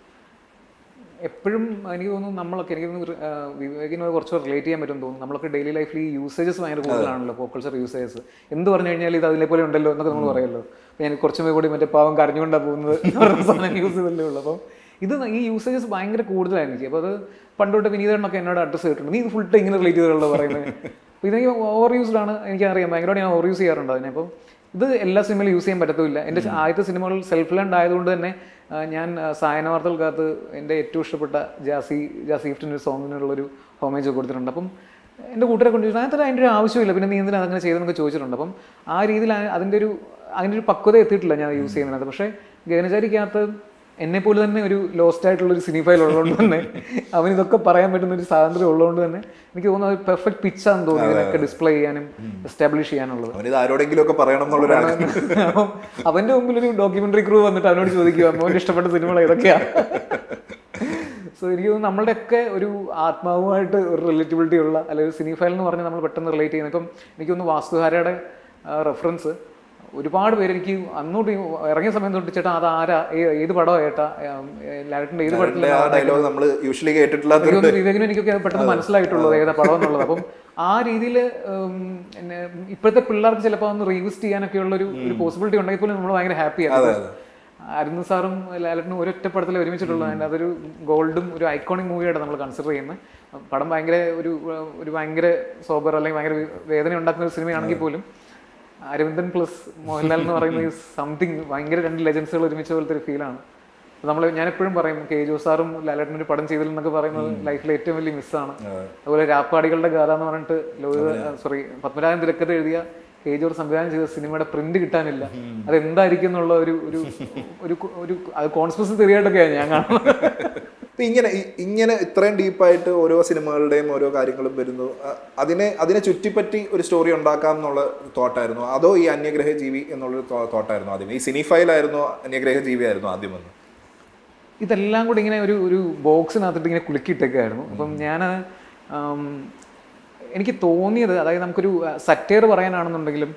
എപ്പോഴും എനിക്ക് തോന്നുന്നു നമ്മളൊക്കെ എനിക്ക് തോന്നുന്നു ആ, വിവേകിന് കുറച്ച് റിലേറ്റ് ചെയ്യാൻ പറ്റും തോന്നുന്നു നമ്മളൊക്കെ ഡെയിലി ലൈഫിൽ ഈ യൂസേജസ് ഭയങ്കര കൂടുതലാണല്ലോ പോപ്പ് കൾച്ചർ യൂസേജസ് എന്ത് പറഞ്ഞു കഴിഞ്ഞാൽ ഇത് അതിലെ പോലെ ഉണ്ടല്ലോ എന്നൊക്കെ നമ്മൾ പറയുമല്ലോ അപ്പോൾ ഞാൻ കുറച്ചും കൂടി മറ്റേ പാവം കരഞ്ഞുകൊണ്ടാണ് പോകുന്നത് എന്ന് പറയുന്ന സാധനം യൂസ് ചെയ്തല്ലേ ഉള്ളൂ അപ്പം ഇത് ഈ യൂസേജസ് ഭയങ്കര കൂടുതലാണ് എനിക്ക് അപ്പോൾ അത് പണ്ടോട്ട് വിനീതണ്ണൊക്കെ എന്നോട് അഡ്രസ്സ് ചെയ്തിട്ടുണ്ട് നീ ഇത് ഫുൾ ടൈം ഇങ്ങനെ റിലേറ്റ് ചെയ്തുള്ള പറയുന്നത് അപ്പോൾ ഇത് ഓവർ യൂസ്ഡ് ആണ് എനിക്കറിയാം ഭയങ്കരമായിട്ട് ഞാൻ ഓവർ യൂസ് ചെയ്യാറുണ്ട് അതിനെ അപ്പം ഇത് എല്ലാ സിനിമയിലും യൂസ് ചെയ്യാൻ പറ്റത്തുമില്ല എൻ്റെ ആദ്യത്തെ സിനിമകൾ സെൽഫ് ലേൺഡ് ആയതുകൊണ്ട് തന്നെ ആ, ഞാൻ ആ, സായന വാർത്തകൾക്കകത്ത് എൻ്റെ ഏറ്റവും ഇഷ്ടപ്പെട്ട ജാസി ജാസി ഗിഫ്റ്റിൻ്റെ ഒരു സോങ്ങിനുള്ളൊരു ഹോമേജ് കൊടുത്തിട്ടുണ്ട് അപ്പം എൻ്റെ കൂട്ടരെ കൊണ്ട് ചോദിച്ചു അതിനകത്ത് അതിൻ്റെ ഒരു ആവശ്യമില്ല പിന്നെ നീ എന്തിനാ അതങ്ങനെ ചെയ്തെന്നൊക്കെ ചോദിച്ചിട്ടുണ്ട് അപ്പം ആ രീതിയിൽ ആ- അതിൻ്റെ ഒരു അതിൻ്റെ ഒരു പക്വത എത്തിയിട്ടില്ല ഞാൻ യൂസ് ചെയ്യുന്നതിനകത്ത് പക്ഷേ ഗഗനചാരിക്കകത്ത് എന്നെ പോലെ തന്നെ ഒരു ലോസ്റ്റ് ആയിട്ടുള്ള ഒരു സിനിഫൈൽ ഉള്ളതുകൊണ്ട് തന്നെ അവൻ ഇതൊക്കെ പറയാൻ പറ്റുന്ന ഒരു സ്വാതന്ത്ര്യം ഉള്ളതുകൊണ്ട് തന്നെ എനിക്ക് തോന്നുന്നത് പെർഫെക്റ്റ് പിച്ചാന്ന് തോന്നി ഇതിനൊക്കെ ഡിസ്പ്ലേ ചെയ്യാനും എസ്റ്റാബ്ലിഷ് ചെയ്യാനുള്ളത് അവനിത് ആരോടെങ്കിലും ഒക്കെ പറയണം എന്നുള്ളൊരു ആഗ്രഹം അപ്പം അവന്റെ മുമ്പിൽ ഒരു ഡോക്യുമെന്ററി ക്രൂ വന്നിട്ട് അവനോട് ചോദിക്കുക അവൻ്റെ ഇഷ്ടപ്പെട്ട സിനിമകൾ ഏതൊക്കെയാ സോ എനിക്ക് തോന്നുന്നു നമ്മളുടെയൊക്കെ ഒരു ആത്മാവുമായിട്ട് ഒരു റിലേറ്റബിലിറ്റി ഉള്ള അല്ലെങ്കിൽ സിനി ഫയൽ എന്ന് പറഞ്ഞാൽ നമ്മൾ പെട്ടെന്ന് റിലേറ്റ് ചെയ്യുന്നത് ഇപ്പം എനിക്ക് തോന്നുന്നു വാസ്തുഹാരയുടെ റെഫറൻസ് ഒരുപാട് പേര് എനിക്ക് അന്നോട്ട് ഈ ഇറങ്ങിയ സമയം തൊട്ട് ചേട്ടാ അത് ആരാ ഏ- ഏത് പടമാ ചേട്ടാ ലാലറ്റിന്റെ ഏത് പടത്തിലാണ് ആ ഡയലോഗ് നമ്മൾ യൂഷ്വലി കേട്ടിട്ടില്ലാത്ത എനിക്ക് തോന്നുന്നു വിവേകിനും എനിക്കൊക്കെ അത് പെട്ടെന്ന് മനസ്സിലായിട്ടുള്ളത് ഏതാ പടം എന്നുള്ളത് അപ്പം ആ രീതിയിൽ ഇപ്പോഴത്തെ പിള്ളേർക്ക് ചിലപ്പോൾ ഒന്ന് റീവിസ്റ്റ് ചെയ്യാനൊക്കെ ഉള്ള ഒരു ഒരു പോസിബിലിറ്റി ഉണ്ടെങ്കിൽ പോലും നമ്മൾ ഭയങ്കര ഹാപ്പിയാണ് അരുന്ന് സാറും ലാലറ്റിനും ഒരൊറ്റ പടത്തിൽ ഒരുമിച്ചിട്ടുള്ളത് അതിൻ്റെ അതൊരു ഗോൾഡും ഒരു ഐക്കോണിക് മൂവിയായിട്ട് നമ്മൾ കൺസിഡർ ചെയ്യുന്നത് പടം ഭയങ്കര ഒരു ഒരു ഭയങ്കര സോബർ അല്ലെങ്കിൽ ഭയങ്കര വേദന ഉണ്ടാക്കുന്ന ഒരു സിനിമയാണെങ്കിൽ പോലും അരവിന്ദൻ പ്ലസ് മോഹൻലാൽ എന്ന് പറയുന്ന സംതിങ് ഭയങ്കര രണ്ട് ലെജൻസുകൾ ഒരുമിച്ച പോലത്തെ ഒരു ഫീലാണ് നമ്മൾ ഞാൻ എപ്പോഴും പറയും കെ ജോ സാറും ലാലേട്ടനും ഒരു പടം ചെയ്തില്ലെന്നൊക്കെ പറയുന്നത് ലൈഫിലെ ഏറ്റവും വലിയ മിസ്സാണ് അതുപോലെ രാപ്പാടികളുടെ ഗാഥ എന്ന് പറഞ്ഞിട്ട് സോറി പത്മരാജൻ തിരക്കഥ എഴുതിയ കെ ജോർ സംവിധാനം ചെയ്ത സിനിമയുടെ പ്രിന്റ് കിട്ടാനില്ല അത് എന്തായിരിക്കും എന്നുള്ള ഒരു ഒരു ഒരു ഒരു അത് കോൺസ്പെൻസി തിയറിയായിട്ടൊക്കെയാണ് ഞാൻ കാണുന്നത് ഇപ്പൊ ഇങ്ങനെ ഇ- ഇങ്ങനെ ഇത്രയും ഡീപ്പായിട്ട് ഓരോ സിനിമകളുടെയും ഓരോ കാര്യങ്ങളും വരുന്നു അ- അതിനെ അതിനെ ചുറ്റിപ്പറ്റി ഒരു സ്റ്റോറി ഉണ്ടാക്കാം എന്നുള്ള തോട്ടായിരുന്നു അതോ ഈ അന്യഗ്രഹ ജീവി എന്നുള്ളൊരു തോട്ടായിരുന്നു ആദ്യം ഈ സിനിഫൈലായിരുന്നു അന്യഗ്രഹ ജീവി ആയിരുന്നു ആദ്യം വന്ന് ഇതെല്ലാം കൂടി ഇങ്ങനെ ഒരു ഒരു ബോക്സിനകത്തിട്ട് ഇങ്ങനെ കുലുക്കിയിട്ടൊക്കെയായിരുന്നു അപ്പം ഞാൻ എനിക്ക് തോന്നിയത് അതായത് നമുക്കൊരു സറ്റയർ പറയാനാണെന്നുണ്ടെങ്കിലും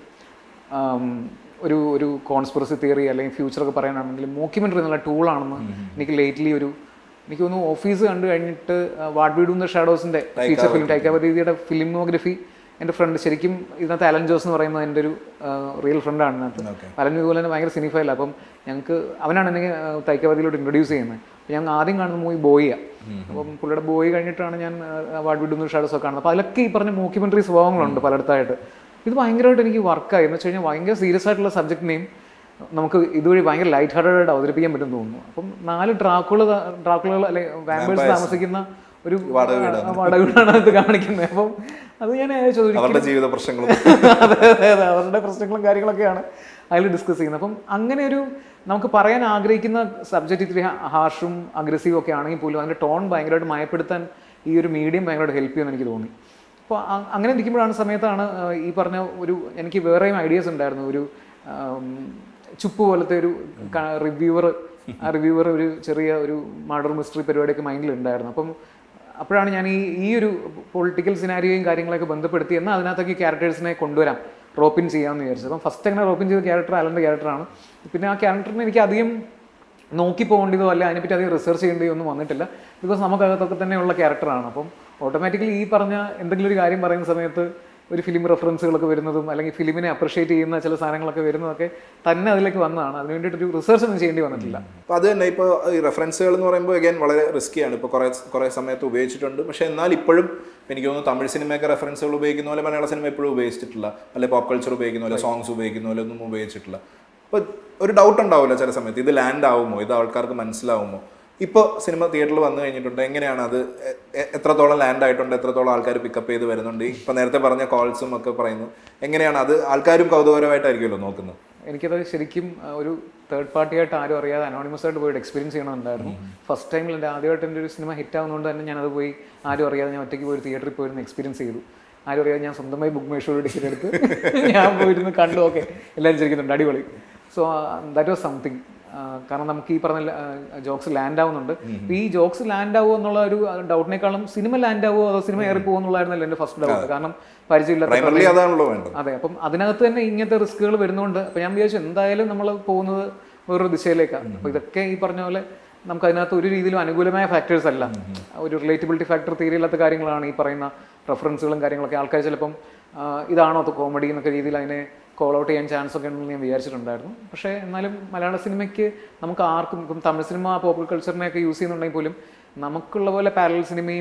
ആം, ഒരു ഒരു കോൺസ്പിറസി തിയറി അല്ലെങ്കിൽ ഫ്യൂച്ചറൊക്കെ പറയാനാണെങ്കിലും മോക്യുമെൻ്ററി എന്നുള്ള ടൂളാണെന്ന് എനിക്ക് ലേറ്റ്ലി ഒരു എനിക്ക് തോന്നുന്നു ഓഫീസ് കണ്ടു കഴിഞ്ഞിട്ട് വാട്ട് വി ഡു ദ ഷാഡോസിൻ്റെ ഫീച്ചർ ഫിലിം ടൈക്കാവതിയുടെ ഫിലിമോഗ്രഫി എൻ്റെ ഫ്രണ്ട് ശരിക്കും ഇതിനകത്ത് അലൻ ജോസ് എന്ന് പറയുന്നത് എൻ്റെ ഒരു റിയൽ ഫ്രണ്ടാണ് ഇതിനകത്ത് അലൻ ഇതുപോലെ തന്നെ ഭയങ്കര സിനിഫയല്ല അപ്പം ഞങ്ങൾക്ക് അവനാണ് എന്നെ തൈക്കവതിയിലോട്ട് ഇൻട്രൊഡ്യൂസ് ചെയ്യുന്നത് അപ്പോൾ ഞങ്ങൾ ആദ്യം കാണുന്ന മൂവി ബോയിയാണ് അപ്പം പുള്ളിയുടെ ബോയ് കഴിഞ്ഞിട്ടാണ് ഞാൻ വാട്ട് വിടുന്ന ഷാഡോസ് ഒക്കെ കാണുന്നത് അപ്പോൾ അതിലൊക്കെ ഈ പറഞ്ഞ മോക്യുമെൻ്ററി സ്വഭാവങ്ങളുണ്ട് പലയിടത്തായിട്ട് ഇത് ഭയങ്കരമായിട്ട് എനിക്ക് വർക്കായി എന്ന് വെച്ച് കഴിഞ്ഞാൽ ഭയങ്കര സീരിയസ് ആയിട്ടുള്ള സബ്ജക്റ്റിനെയും നമുക്ക് ഇതുവഴി ഭയങ്കര ലൈറ്റ് ഹാർട്ടഡ് ആയിട്ട് അവതരിപ്പിക്കാൻ പറ്റും തോന്നുന്നു അപ്പം നാല് ഡ്രാക്കുള ഡ്രാക്കുളകൾ അല്ലെങ്കിൽ വാമ്പേഴ്സ് താമസിക്കുന്ന ഒരു വാടക വീടാണ് അത് കാണിക്കുന്നത് അപ്പം അത് ഞാൻ ചോദിക്കും അവരുടെ ജീവിത പ്രശ്നങ്ങളും അതെ അതെ അതെ അവരുടെ പ്രശ്നങ്ങളും കാര്യങ്ങളൊക്കെയാണ് അതിൽ ഡിസ്കസ് ചെയ്യുന്നത് അപ്പം അങ്ങനെ ഒരു നമുക്ക് പറയാൻ ആഗ്രഹിക്കുന്ന സബ്ജക്റ്റ് ഇത്തിരി ഹാർഷും അഗ്രസീവും ഒക്കെ ആണെങ്കിൽ പോലും അതിൻ്റെ ടോൺ ഭയങ്കരമായിട്ട് മയപ്പെടുത്താൻ ഈ ഒരു മീഡിയം ഭയങ്കരമായിട്ട് ഹെൽപ്പ് ചെയ്യുമെന്ന് എനിക്ക് തോന്നി അപ്പോൾ അ- അങ്ങനെ ഇരിക്കുമ്പോഴാണ് സമയത്താണ് ആ, ഈ പറഞ്ഞ ഒരു എനിക്ക് വേറെയും ഐഡിയാസ് ഉണ്ടായിരുന്നു ഒരു ആം, ചുപ്പ് പോലത്തെ ഒരു റിവ്യൂവർ ആ റിവ്യൂവർ ഒരു ചെറിയ ഒരു മർഡർ മിസ്റ്ററി പരിപാടിയൊക്കെ മൈൻഡിൽ ഉണ്ടായിരുന്നു അപ്പം അപ്പോഴാണ് ഞാൻ ഈ ഈ ഒരു പൊളിറ്റിക്കൽ സിനാരിയോയും കാര്യങ്ങളൊക്കെ ബന്ധപ്പെടുത്തി എന്നാൽ അതിനകത്തേക്ക് ക്യാരക്ടേഴ്സിനെ കൊണ്ടുവരാം റോപ്പിൻ ചെയ്യാമെന്ന് വിചാരിച്ചു അപ്പം ഫസ്റ്റ് അങ്ങനെ റോപ്പിൻ ചെയ്ത ക്യാരക്ടർ അലൻ്റെ ക്യാരക്ടറാണ് പിന്നെ ആ ക്യാരക്ടറിനെ എനിക്ക് അധികം നോക്കി പോകേണ്ടതോ അല്ല അതിനെപ്പറ്റി അധികം റിസർച്ച് ചെയ്യേണ്ടതോ ഒന്നും വന്നിട്ടില്ല ബിക്കോസ് നമുക്കകത്തൊക്കെ തന്നെയുള്ള ക്യാരക്ടറാണ് അപ്പം ഓട്ടോമാറ്റിക്കലി ഈ പറഞ്ഞ എന്തെങ്കിലും ഒരു കാര്യം പറയുന്ന സമയത്ത് ഒരു ഫിലിം റെഫറൻസുകളൊക്കെ വരുന്നതും അല്ലെങ്കിൽ ഫിലിമിനെ അപ്രിഷിയേറ്റ് ചെയ്യുന്ന ചില സാധനങ്ങളൊക്കെ വരുന്നതൊക്കെ തന്നെ അതിലേക്ക് വന്നതാണ് അതിന് വേണ്ടിയിട്ടൊരു റിസർച്ച് ഒന്നും ചെയ്യേണ്ടി വന്നിട്ടില്ല അപ്പോൾ അത് തന്നെ ഇപ്പോൾ ഈ റെഫറൻസുകൾ എന്ന് പറയുമ്പോൾ അഗൈൻ വളരെ റിസ്ക്കിയാണ് ഇപ്പോൾ കുറേ കുറേ സമയത്ത് ഉപയോഗിച്ചിട്ടുണ്ട് പക്ഷേ എന്നാൽ ഇപ്പോഴും എനിക്ക് തോന്നുന്നു തമിഴ് സിനിമയൊക്കെ റെഫറൻസുകൾ ഉപയോഗിക്കുന്ന പോലെ മലയാള സിനിമ എപ്പോഴും ഉപയോഗിച്ചിട്ടില്ല അല്ലെങ്കിൽ പോപ്പ് കൾച്ചർ ഉപയോഗിക്കുന്ന പോലെ സോങ്സ് ഉപയോഗിക്കുന്ന പോലെ ഒന്നും ഉപയോഗിച്ചിട്ടില്ല അപ്പോൾ ഒരു ഡൗട്ട് ഉണ്ടാവില്ല ചില സമയത്ത് ഇത് ലാൻഡ് ആവുമോ ഇത് ആൾക്കാർക്ക് മനസ്സിലാവുമോ ഇപ്പോൾ സിനിമ തിയേറ്ററിൽ വന്നു കഴിഞ്ഞിട്ടുണ്ട് എങ്ങനെയാണ് അത് എ- എ- എത്രത്തോളം ലാൻഡ് ആയിട്ടുണ്ട് എത്രത്തോളം ആൾക്കാർ പിക്കപ്പ് ചെയ്ത് വരുന്നുണ്ട് ഇപ്പം നേരത്തെ പറഞ്ഞ കോൾസും ഒക്കെ പറയുന്നു എങ്ങനെയാണ് അത് ആൾക്കാരും കൗതുകരമായിട്ടായിരിക്കുമല്ലോ നോക്കുന്നത് എനിക്കത് ശരിക്കും ആ, ഒരു തേർഡ് പാർട്ടി ആയിട്ട് ആരും അറിയാതെ അനോണിമസ് ആയിട്ട് പോയിട്ട് എക്സ്പീരിയൻസ് ചെയ്യണമെന്നുണ്ടായിരുന്നു ഫസ്റ്റ് ടൈമിൽ എൻ്റെ ആദ്യമായിട്ട് എൻ്റെ ഒരു സിനിമ ഹിറ്റ് ആവുന്നതുകൊണ്ട് തന്നെ ഞാനത് പോയി ആരും അറിയാതെ ഞാൻ ഒറ്റയ്ക്ക് പോയി തിയേറ്ററിൽ പോയിരുന്ന് എക്സ്പീരിയൻസ് ചെയ്തു ആരും അറിയാതെ ഞാൻ സ്വന്തമായി ബുക്ക് മൈഷോട് ടിക്കറ്റ് എടുത്ത് ഞാൻ പോയിരുന്ന് കണ്ടു ഓക്കെ എല്ലാവരും ചിരിക്കുന്നുണ്ട് അടിപൊളി സോ ദാറ്റ് വാസ് സംതിങ് കാരണം നമുക്ക് ഈ പറഞ്ഞ ജോക്സ് ലാൻഡ് ആവുന്നുണ്ട് അപ്പൊ ഈ ജോക്സ് ലാൻഡ് ആവുമോ എന്നുള്ള ഒരു ഡൗട്ടിനേക്കാളും സിനിമ ലാൻഡ് ആവുമോ അതോ സിനിമ ഏറി പോകുമോ എന്നുള്ളതായിരുന്നല്ലോ എൻ്റെ ഫസ്റ്റ് ഡൗട്ട് കാരണം പരിചയമില്ലാത്ത പ്രൈമറിലി അതാണല്ലോ വേണ്ടത് അതെ അപ്പം അതിനകത്ത് തന്നെ ഇങ്ങനത്തെ റിസ്കുകൾ വരുന്നതുകൊണ്ട് അപ്പം ഞാൻ വിചാരിച്ചു എന്തായാലും നമ്മൾ പോകുന്നത് വേറൊരു ദിശയിലേക്കാണ് അപ്പോൾ ഇതൊക്കെ ഈ പറഞ്ഞ പോലെ നമുക്ക് അതിനകത്ത് ഒരു രീതിയിലും അനുകൂലമായ ഫാക്ടേഴ്സ് അല്ല ഒരു റിലേറ്റബിലിറ്റി ഫാക്ടർ തീരെയില്ലാത്ത കാര്യങ്ങളാണ് ഈ പറയുന്ന റെഫറൻസുകളും കാര്യങ്ങളൊക്കെ ആൾക്കാർ ചിലപ്പം ആ, ഇതാണോ കോമഡി എന്നൊക്കെ രീതിയിൽ അതിനെ കോൾ ഔട്ട് ചെയ്യാൻ ചാൻസ് ഒക്കെ ഉണ്ടെന്ന് ഞാൻ വിചാരിച്ചിട്ടുണ്ടായിരുന്നു പക്ഷേ എന്നാലും മലയാള സിനിമയ്ക്ക് നമുക്ക് ആർക്കും ഇപ്പം തമിഴ് സിനിമ പോപ്പുലർ കൾച്ചറിനെയൊക്കെ യൂസ് ചെയ്യുന്നുണ്ടെങ്കിൽ പോലും നമുക്കുള്ള പോലെ പാരലൽ സിനിമയും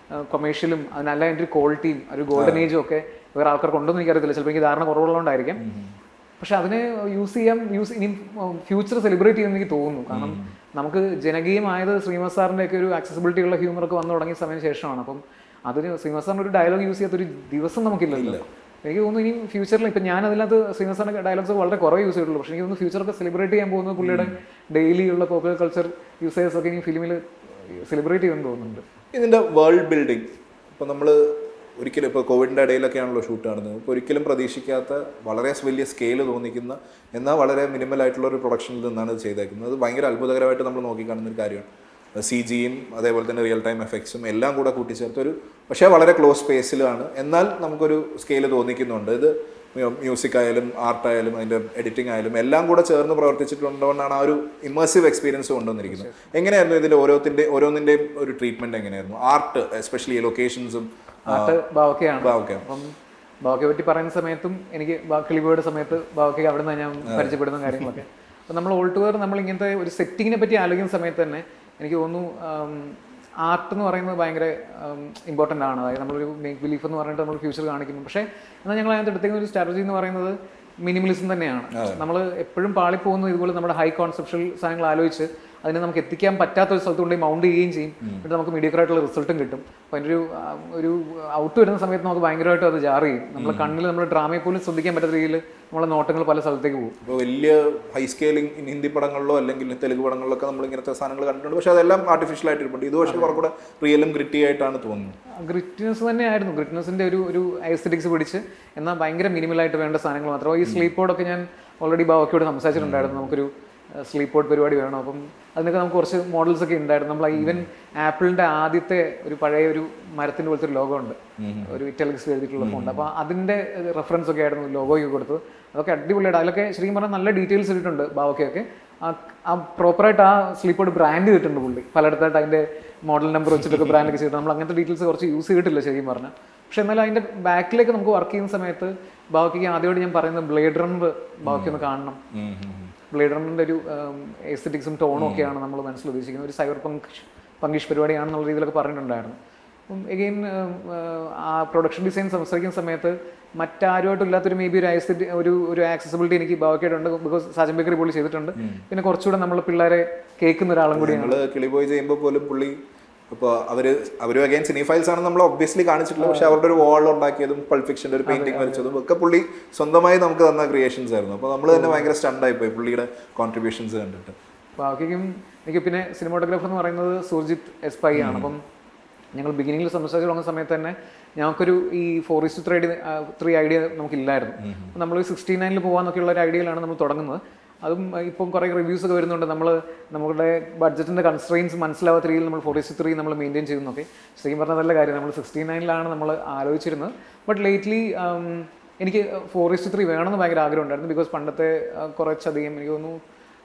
കൊമേഴ്ഷ്യലും അതിനല്ല അതിൻ്റെ ഒരു ക്വാളിറ്റിയും ഒരു ഗോൾഡൻ ഏജും ഒക്കെ വേറെ ആൾക്കാർക്ക് ഉണ്ടോന്ന് എനിക്കറിയത്തില്ല ചിലപ്പോൾ എനിക്ക് ധാരണ കുറവുള്ളതുകൊണ്ടായിരിക്കും പക്ഷെ അതിനെ യൂസ് ചെയ്യാം യൂസ് ഇനി ഫ്യൂച്ചർ സെലിബ്രേറ്റ് ചെയ്യുമെന്ന് എനിക്ക് തോന്നുന്നു കാരണം നമുക്ക് ജനകീയമായത് ശ്രീനിവാസ് സാറിൻ്റെ ഒക്കെ ഒരു ആക്സസിബിലിറ്റി ഉള്ള ഹ്യൂമർ ഒക്കെ വന്നു തുടങ്ങിയ സമയം ശേഷമാണ് അപ്പം അതിന് ശ്രീനിവാസ് സാറിന് ഒരു ഡയലോഗ് യൂസ് ചെയ്യാത്ത ഒരു ദിവസം നമുക്കില്ലല്ലോ എനിക്ക് തോന്നുന്നു ഇനി ഫ്യൂച്ചറിൽ ഇപ്പം ഞാൻ അതിനകത്ത് ശ്രീനിവാസ് സാറിൻ്റെ ഡയലോഗ്സ് വളരെ കുറേ യൂസ് ചെയ്തിട്ടുള്ളൂ പക്ഷേ എനിക്ക് തോന്നുന്നു ഫ്യൂച്ചറൊക്കെ സെലിബ്രേറ്റ് ചെയ്യാൻ പോകുന്നത് പുള്ളിയുടെ ഡെയിലി ഉള്ള പോപ്പുലർ കൾച്ചർ യൂസേഴ്സ് ഒക്കെ ഇനി ഫിലിമിൽ സെലിബ്രേറ്റ് ചെയ്യുമെന്ന് തോന്നുന്നുണ്ട് ഇതിന്റെ വേൾഡ് ബിൽഡിംഗ് ഇപ്പൊ നമ്മൾ ഒരിക്കലും ഇപ്പോൾ കോവിഡിൻ്റെ ഇടയിലൊക്കെയാണല്ലോ ഷൂട്ട് നടന്നത് ഇപ്പോൾ ഒരിക്കലും പ്രതീക്ഷിക്കാത്ത വളരെ വലിയ സ്കെയിൽ തോന്നിക്കുന്ന എന്നാൽ വളരെ മിനിമൽ ആയിട്ടുള്ള ഒരു പ്രൊഡക്ഷനിൽ നിന്നാണ് ഇത് ചെയ്തേക്കുന്നത് അത് ഭയങ്കര അത്ഭുതകരമായിട്ട് നമ്മൾ നോക്കിക്കാണുന്ന ഒരു കാര്യമാണ് സി ജിയും അതേപോലെ തന്നെ റിയൽ ടൈം എഫക്ട്സും എല്ലാം കൂടെ കൂട്ടിച്ചേർത്ത് ഒരു പക്ഷേ വളരെ ക്ലോസ് സ്പേസിലാണ് എന്നാൽ നമുക്കൊരു സ്കെയിൽ തോന്നിക്കുന്നുണ്ട് ഇത് മ്യൂസിക് ആയാലും ആർട്ട് ആയാലും അതിൻ്റെ എഡിറ്റിംഗ് ആയാലും എല്ലാം കൂടെ ചേർന്ന് പ്രവർത്തിച്ചിട്ടുണ്ടോണ്ടാണ് ആ ഒരു ഇമേഴ്സീവ് എക്സ്പീരിയൻസ് കൊണ്ടുവന്നിരിക്കുന്നത് എങ്ങനെയായിരുന്നു ഇതിൻ്റെ ഓരോത്തിൻ്റെ ഓരോന്നിൻ്റെയും ഒരു ട്രീറ്റ്മെൻറ്റ് എങ്ങനെയായിരുന്നു ആർട്ട് എസ്പെഷ്യലി ലൊക്കേഷൻസും ആർട്ട് ബാവക്കയാണ് ഓക്കെ അപ്പം ബാവക്കയെ പറ്റി പറയുന്ന സമയത്തും എനിക്ക് കിളിബോയുടെ സമയത്ത് ബാവക്കയ്ക്ക് അവിടെ നിന്ന് ഞാൻ പരിചയപ്പെടുന്ന കാര്യങ്ങളൊക്കെ അപ്പം നമ്മൾ ഓൾ ടുവർ നമ്മൾ ഇങ്ങനത്തെ ഒരു സെറ്റിങ്ങിനെ പറ്റി ആലോചിക്കുന്ന സമയത്ത് തന്നെ എനിക്ക് തോന്നുന്നു ആർട്ട് എന്ന് പറയുന്നത് ഭയങ്കര ഇമ്പോർട്ടൻ്റ് ആണ് അതായത് നമ്മളൊരു മേക്ക് ബിലീഫ് എന്ന് പറഞ്ഞിട്ട് നമ്മൾ ഫ്യൂച്ചർ കാണിക്കുന്നു പക്ഷേ എന്നാൽ ഞങ്ങൾ അതിനകത്ത് എടുത്തേക്കുന്ന ഒരു സ്ട്രാറ്റജി എന്ന് പറയുന്നത് മിനിമലിസം തന്നെയാണ് നമ്മൾ എപ്പോഴും പാളിപ്പോകുന്നത് ഇതുപോലെ നമ്മുടെ ഹൈ കോൺസെപ്ഷൽ സാധനങ്ങൾ ആലോചിച്ച് അതിനെ നമുക്ക് എത്തിക്കാൻ പറ്റാത്ത ഒരു സ്ഥലത്ത് കൊണ്ടുപോയി മൗണ്ട് ചെയ്യുകയും ചെയ്യും എന്നിട്ട് നമുക്ക് മീഡിയക്കർ ആയിട്ടുള്ള റിസൾട്ടും കിട്ടും അപ്പോൾ അതിൻ്റെ ഒരു ആ, ഒരു ഔട്ട് വരുന്ന സമയത്ത് നമുക്ക് ഭയങ്കരമായിട്ട് അത് ജാറ് ചെയ്യും നമ്മൾ കണ്ണിൽ നമ്മൾ ഡ്രാമയെ പോലും ശ്രദ്ധിക്കാൻ പറ്റാത്ത രീതിയിൽ നമ്മളെ നോട്ടങ്ങൾ പല സ്ഥലത്തേക്ക് പോകും ഇപ്പോൾ വലിയ ഹൈ സ്കെയിലിംഗ് ഹിന്ദി പടങ്ങളിലോ അല്ലെങ്കിൽ തെലുങ്ക് പടങ്ങളിലൊക്കെ നമ്മൾ ഇങ്ങനത്തെ സാധനങ്ങൾ കണ്ടിട്ടുണ്ട് പക്ഷേ അതെല്ലാം ആർട്ടിഫിഷ്യൽ ആയിട്ട് ഇരിപ്പുണ്ട് ഇത് പക്ഷേ കുറച്ചുകൂടെ റിയലും ഗ്രിറ്റി ആയിട്ടാണ് തോന്നുന്നത് ഗ്രിറ്റ്നെസ് തന്നെയായിരുന്നു ഗ്രിറ്റ്നെസിന്റെ ഒരു ഒരു ഐസ്തറ്റിക്സ് പിടിച്ച് എന്നാൽ ഭയങ്കര മിനിമലായിട്ട് വേണ്ട സാധനങ്ങൾ മാത്രം ഈ സ്ലീപ്പ് ബോർഡൊക്കെ ഞാൻ ഓൾറെഡി ബാവക്കയോട് സംസാരിച്ചിട്ടുണ്ടായിരുന്നു നമുക്കൊരു സ്ലീപ്പ് ബോർഡ് പരിപാടി വേണം അപ്പം അതിനൊക്കെ നമുക്ക് കുറച്ച് മോഡൽസ് ഒക്കെ ഉണ്ടായിരുന്നു നമ്മൾ ഈവൻ ആപ്പിളിന്റെ ആദ്യത്തെ ഒരു പഴയ ഒരു മരത്തിന്റെ പോലത്തെ ഒരു ലോഗോ ഉണ്ട് ഒരു ഇറ്റാലിക്സ് എഴുതിയിട്ടുള്ള ഫോണ്ട് അപ്പോൾ അതിന്റെ റെഫറൻസ് ഒക്കെ ആയിരുന്നു ലോഗോയ്ക്ക് കൊടുത്തത് അതൊക്കെ അടിപൊളിയായിട്ട് അതിലൊക്കെ ശരിക്കും പറഞ്ഞാൽ നല്ല ഡീറ്റെയിൽസ് ഇട്ടിട്ടുണ്ട് ബാവക്കയൊക്കെ ആ ആ പ്രോപ്പറായിട്ട് ആ സ്ലീപ്പ് ബോർഡ് ബ്രാൻഡ് ചെയ്തിട്ടുണ്ട് പുള്ളി പലയിടത്തായിട്ട് അതിന്റെ മോഡൽ നമ്പർ വെച്ചിട്ടൊക്കെ ബ്രാൻഡ് ഒക്കെ ചെയ്തിട്ട് നമ്മൾ അങ്ങനത്തെ ഡീറ്റെയിൽസ് കുറച്ച് യൂസ് ചെയ്തിട്ടില്ല ശരിക്കും പറഞ്ഞാൽ പക്ഷെ എന്നാലും അതിന്റെ ബാക്കിലേക്ക് നമുക്ക് വർക്ക് ചെയ്യുന്ന സമയത്ത് ബാവയ്ക്ക് ആദ്യമായിട്ട് ഞാൻ പറയുന്നത് ബ്ലേഡ് റണ്ണർ ബാവയ്ക്ക് ഒന്ന് കാണണം ബ്ലേഡ് റണ്ണറിന്റെ ഒരു എസ്തറ്റിക്സും ടോണും ഒക്കെയാണ് നമ്മൾ മനസ്സിൽ ഉദ്ദേശിക്കുന്നത് ഒരു സൈബർ പങ്ക് പങ്കിഷ് പരിപാടിയാണെന്നുള്ള രീതിയിലൊക്കെ പറഞ്ഞിട്ടുണ്ടായിരുന്നു അപ്പം എഗെയിൻ ആ പ്രൊഡക്ഷൻ ഡിസൈൻ സംസാരിക്കുന്ന സമയത്ത് മറ്റാരുമായിട്ടും ഇല്ലാത്തൊരു മേ ബി ഒരു ഐസ്തറ്റി ഒരു ഒരു ആക്സസിബിലിറ്റി എനിക്ക് ബാവക്കായിട്ടുണ്ട് ബിക്കോസ് സാജൻ ബേക്കറി പുള്ളി ചെയ്തിട്ടുണ്ട് പിന്നെ കുറച്ചുകൂടെ നമ്മൾ പിള്ളേരെ കേൾക്കുന്ന ഒരാളും കൂടിയാണ് ഞങ്ങൾ കിളിബോയ് ചെയ്യുമ്പോൾ പോലും പുള്ളി ഇപ്പോൾ അവര് അവര് അഗൈൻ സിനിഫൈൽസ് ആണ് നമ്മൾ ഒബ്വിയസ്ലി കാണിച്ചിട്ടില്ല പക്ഷെ അവരുടെ ഒരു വാൾ ഉണ്ടാക്കിയതും പൾഫിക്ഷൻ്റെ ഒരു പെയിന്റിംഗ് വരച്ചതും ഒക്കെ പുള്ളി സ്വന്തമായി നമുക്ക് തന്ന ക്രിയേഷൻസ് ആയിരുന്നു അപ്പോൾ നമ്മൾ തന്നെ ഭയങ്കര സ്റ്റണ്ടായി പോയി പുള്ളിയുടെ കോൺട്രിബ്യൂഷൻസ് കണ്ടിട്ട് ബാക്കിക്കും എനിക്ക് പിന്നെ സിനിമാട്ടോഗ്രാഫർ എന്ന് പറയുന്നത് സുർജിത്ത് എസ് പൈ ആണ് അപ്പം ഞങ്ങൾ ബിഗിനിങ്ങിൽ സംസാരിച്ച് തുടങ്ങുന്ന സമയത്ത് തന്നെ ഞങ്ങൾക്കൊരു ഈ four is to three three idea നമുക്കില്ലായിരുന്നു അപ്പം നമ്മൾ സിക്സ്റ്റി നയനിൽ പോകാന്നൊക്കെയുള്ള ഒരു ഐഡിയയിലാണ് നമ്മൾ തുടങ്ങുന്നത് അതും ഇപ്പം കുറേ റിവ്യൂസ് ഒക്കെ വരുന്നുണ്ട് നമ്മൾ നമ്മുടെ ബഡ്ജറ്റിൻ്റെ കൺസ്ട്രെയിൻസ് മനസ്സിലാവാത്ത രീതിയിൽ നമ്മൾ ഫോർ ഇസ്റ്റു ത്രീ നമ്മൾ മെയിൻറ്റെയിൻ ചെയ്യുന്നൊക്കെ ശരിക്കും പറഞ്ഞ നല്ല കാര്യം നമ്മൾ സിക്സ്റ്റി നയനിലാണ് നമ്മൾ ആലോചിച്ചിരുന്നത് ബട്ട് ലേറ്റ്ലി എനിക്ക് ഫോർ ഇസ്റ്റു ത്രീ വേണമെന്ന് ഭയങ്കര ആഗ്രഹം ഉണ്ടായിരുന്നു ബിക്കോസ് പണ്ടത്തെ ആ, കുറച്ചധികം എനിക്ക് തോന്നുന്നു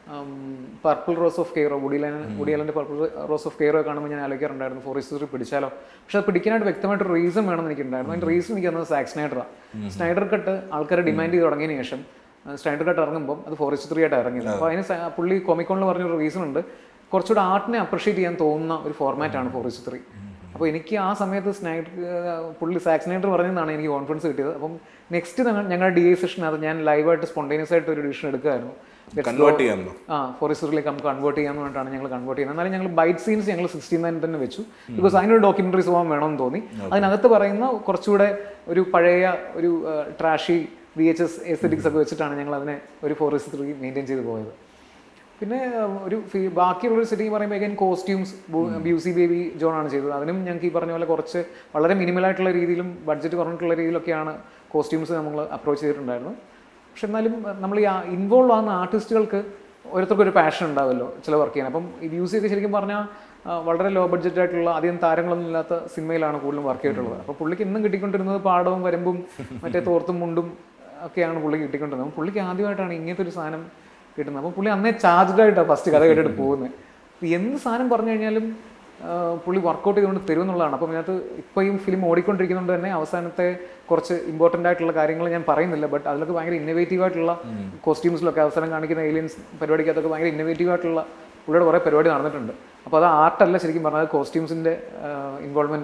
purple rose of Cairo Woody Allen വുഡിയലൻ്റെ പർപ്പിൾ റോസ് ഓഫ് കെയറോ കാണുമ്പോൾ ഞാൻ ആലോചിക്കാറുണ്ടായിരുന്നു ഫോർ ഹിസ്റ്ററി പിടിച്ചാലോ പക്ഷെ അത് പിടിക്കാനായിട്ട് വ്യക്തമായിട്ട് ഒരു റീസൺ വേണമെന്ന് എനിക്കുണ്ടായിരുന്നു അതിൻ്റെ റീസൺ എനിക്ക് തന്നത് സാക്സ് സ്നൈഡറാണ് സ്നൈഡർ കട്ട് ആൾക്കാരെ ഡിമാൻഡ് ചെയ്ത് തുടങ്ങിയതിന് ശേഷം സ്നൈഡർ കട്ട് ഇറങ്ങുമ്പോൾ അത് ഫോർ ഹിസ്റ്ററി ആയിട്ട് ഇറങ്ങിയത് അപ്പോൾ അതിന് സ- പുള്ളി കോമിക്കോണിൽ പറഞ്ഞൊരു റീസൺ ഉണ്ട് കുറച്ചുകൂടെ ആർട്ടിനെ അപ്രിഷിയേറ്റ് ചെയ്യാൻ തോന്നുന്ന ഒരു ഫോർമാറ്റാണ് ഫോർ ഹിസ്റ്ററി അപ്പോൾ എനിക്ക് ആ സമയത്ത് സ്നൈഡർ പുള്ളി സാക്സിനേറ്റർ പറഞ്ഞതാണ് എനിക്ക് കോൺഫിഡൻസ് കിട്ടിയത് അപ്പം നെക്സ്റ്റ് ഞങ്ങളുടെ ഡി ഐ സെഷനകത്ത് ഞാൻ ലൈവായിട്ട് സ്പോണ്ടേനിയസ് ആയിട്ട് ഒരു ഡിസിഷൻ എടുക്കുമായിരുന്നു കൺവേർട്ട് ചെയ്യാമെന്നോ ആ ഫോറസ്റ്റിലേക്ക് നമുക്ക് കൺവേർട്ട് ചെയ്യാന്ന് പറഞ്ഞിട്ടാണ് ഞങ്ങൾ കൺവേർട്ട് ചെയ്യുന്നത് എന്നാലും ഞങ്ങൾ ബൈറ്റ് സീൻസ് ഞങ്ങൾ സിക്സ്റ്റി നയൻ തന്നെ വെച്ചു ബിക്കോസ് അതിനൊരു ഡോക്യുമെന്ററി സ്വഭാവം വേണമെന്ന് തോന്നി അതിനകത്ത് പറയുന്ന കുറച്ചുകൂടെ ഒരു പഴയ ഒരു trashy V H S aesthetics ഒക്കെ വെച്ചിട്ടാണ് ഞങ്ങൾ അതിനെ ഒരു ഫോറസ്റ്റ് മെയിൻറ്റെയിൻ ചെയ്ത് പോയത് പിന്നെ ആ, ഒരു ഫീ- ബാക്കിയുള്ളൊരു സെറ്റിംഗ് പറയുമ്പോൾ അഗൈൻ കോസ്റ്റ്യൂംസ് ബ്യൂസി ബേബി ജോൺ ആണ് ചെയ്തത് അതിനും ഞങ്ങൾക്ക് ഈ പറഞ്ഞ പോലെ കുറച്ച് വളരെ മിനിമൽ ആയിട്ടുള്ള രീതിയിലും ബഡ്ജറ്റ് കുറഞ്ഞിട്ടുള്ള രീതിയിലൊക്കെയാണ് കോസ്റ്റ്യൂംസ് നമ്മൾ അപ്രോച്ച് ചെയ്തിട്ടുണ്ടായിരുന്നു പക്ഷെ എന്നാലും നമ്മൾ ഈ ഇൻവോൾവ് ആകുന്ന ആർട്ടിസ്റ്റുകൾക്ക് ഓരോരുത്തർക്കും ഒരു പാഷൻ ഉണ്ടാവുമല്ലോ ചില വർക്ക് ചെയ്യാൻ അപ്പം ഈ മ്യൂസിക് ഒക്കെ ശരിക്കും പറഞ്ഞാൽ ആ, വളരെ ലോ ബഡ്ജറ്റ് ആയിട്ടുള്ള അധികം താരങ്ങളൊന്നും ഇല്ലാത്ത സിനിമയിലാണ് കൂടുതലും വർക്ക് ചെയ്തിട്ടുള്ളത് അപ്പോൾ പുള്ളിക്ക് ഇന്നും കിട്ടിക്കൊണ്ടിരുന്നത് പാടവും വരമ്പും മറ്റേ തോർത്തും മുണ്ടും ഒക്കെയാണ് പുള്ളി കിട്ടിക്കൊണ്ടിരുന്നത് അപ്പം പുള്ളിക്ക് ആദ്യമായിട്ടാണ് ഇങ്ങനത്തെ ഒരു സാധനം കിട്ടുന്നത് അപ്പോൾ പുള്ളി അന്നേ ചാർജ്ഡ് ആയിട്ടാണ് ഫസ്റ്റ് കഥ കേട്ടിട്ട് പോകുന്നത് അപ്പോൾ എന്ത് സാധനം പറഞ്ഞു കഴിഞ്ഞാലും ആ, പുള്ളി വർക്കൗട്ട് ചെയ്തുകൊണ്ട് തരും എന്നുള്ളതാണ് അപ്പം ഇതിനകത്ത് ഇപ്പോൾ ഈ ഫിലിം ഓടിക്കൊണ്ടിരിക്കുന്നതുകൊണ്ട് തന്നെ അവസാനത്തെ കുറച്ച് ഇമ്പോർട്ടൻ്റ് ആയിട്ടുള്ള കാര്യങ്ങൾ ഞാൻ പറയുന്നില്ല ബട്ട് അതിലൊക്കെ ഭയങ്കര ഇന്നോവേറ്റീവ് ആയിട്ടുള്ള കോസ്റ്റ്യൂംസിലൊക്കെ അവസാനം കാണിക്കുന്ന ഏലിയൻസ് പരിപാടിക്കകത്തൊക്കെ ഭയങ്കര ഇന്നോവേറ്റീവ് ആയിട്ടുള്ള പുള്ളിയുടെ കുറേ പരിപാടി നടന്നിട്ടുണ്ട് അപ്പോൾ അത് ആർട്ടല്ല ശരിക്കും പറഞ്ഞാൽ കോസ്റ്റ്യൂംസിൻ്റെ ഇൻവോൾവ്മെൻ്റ് ആണ്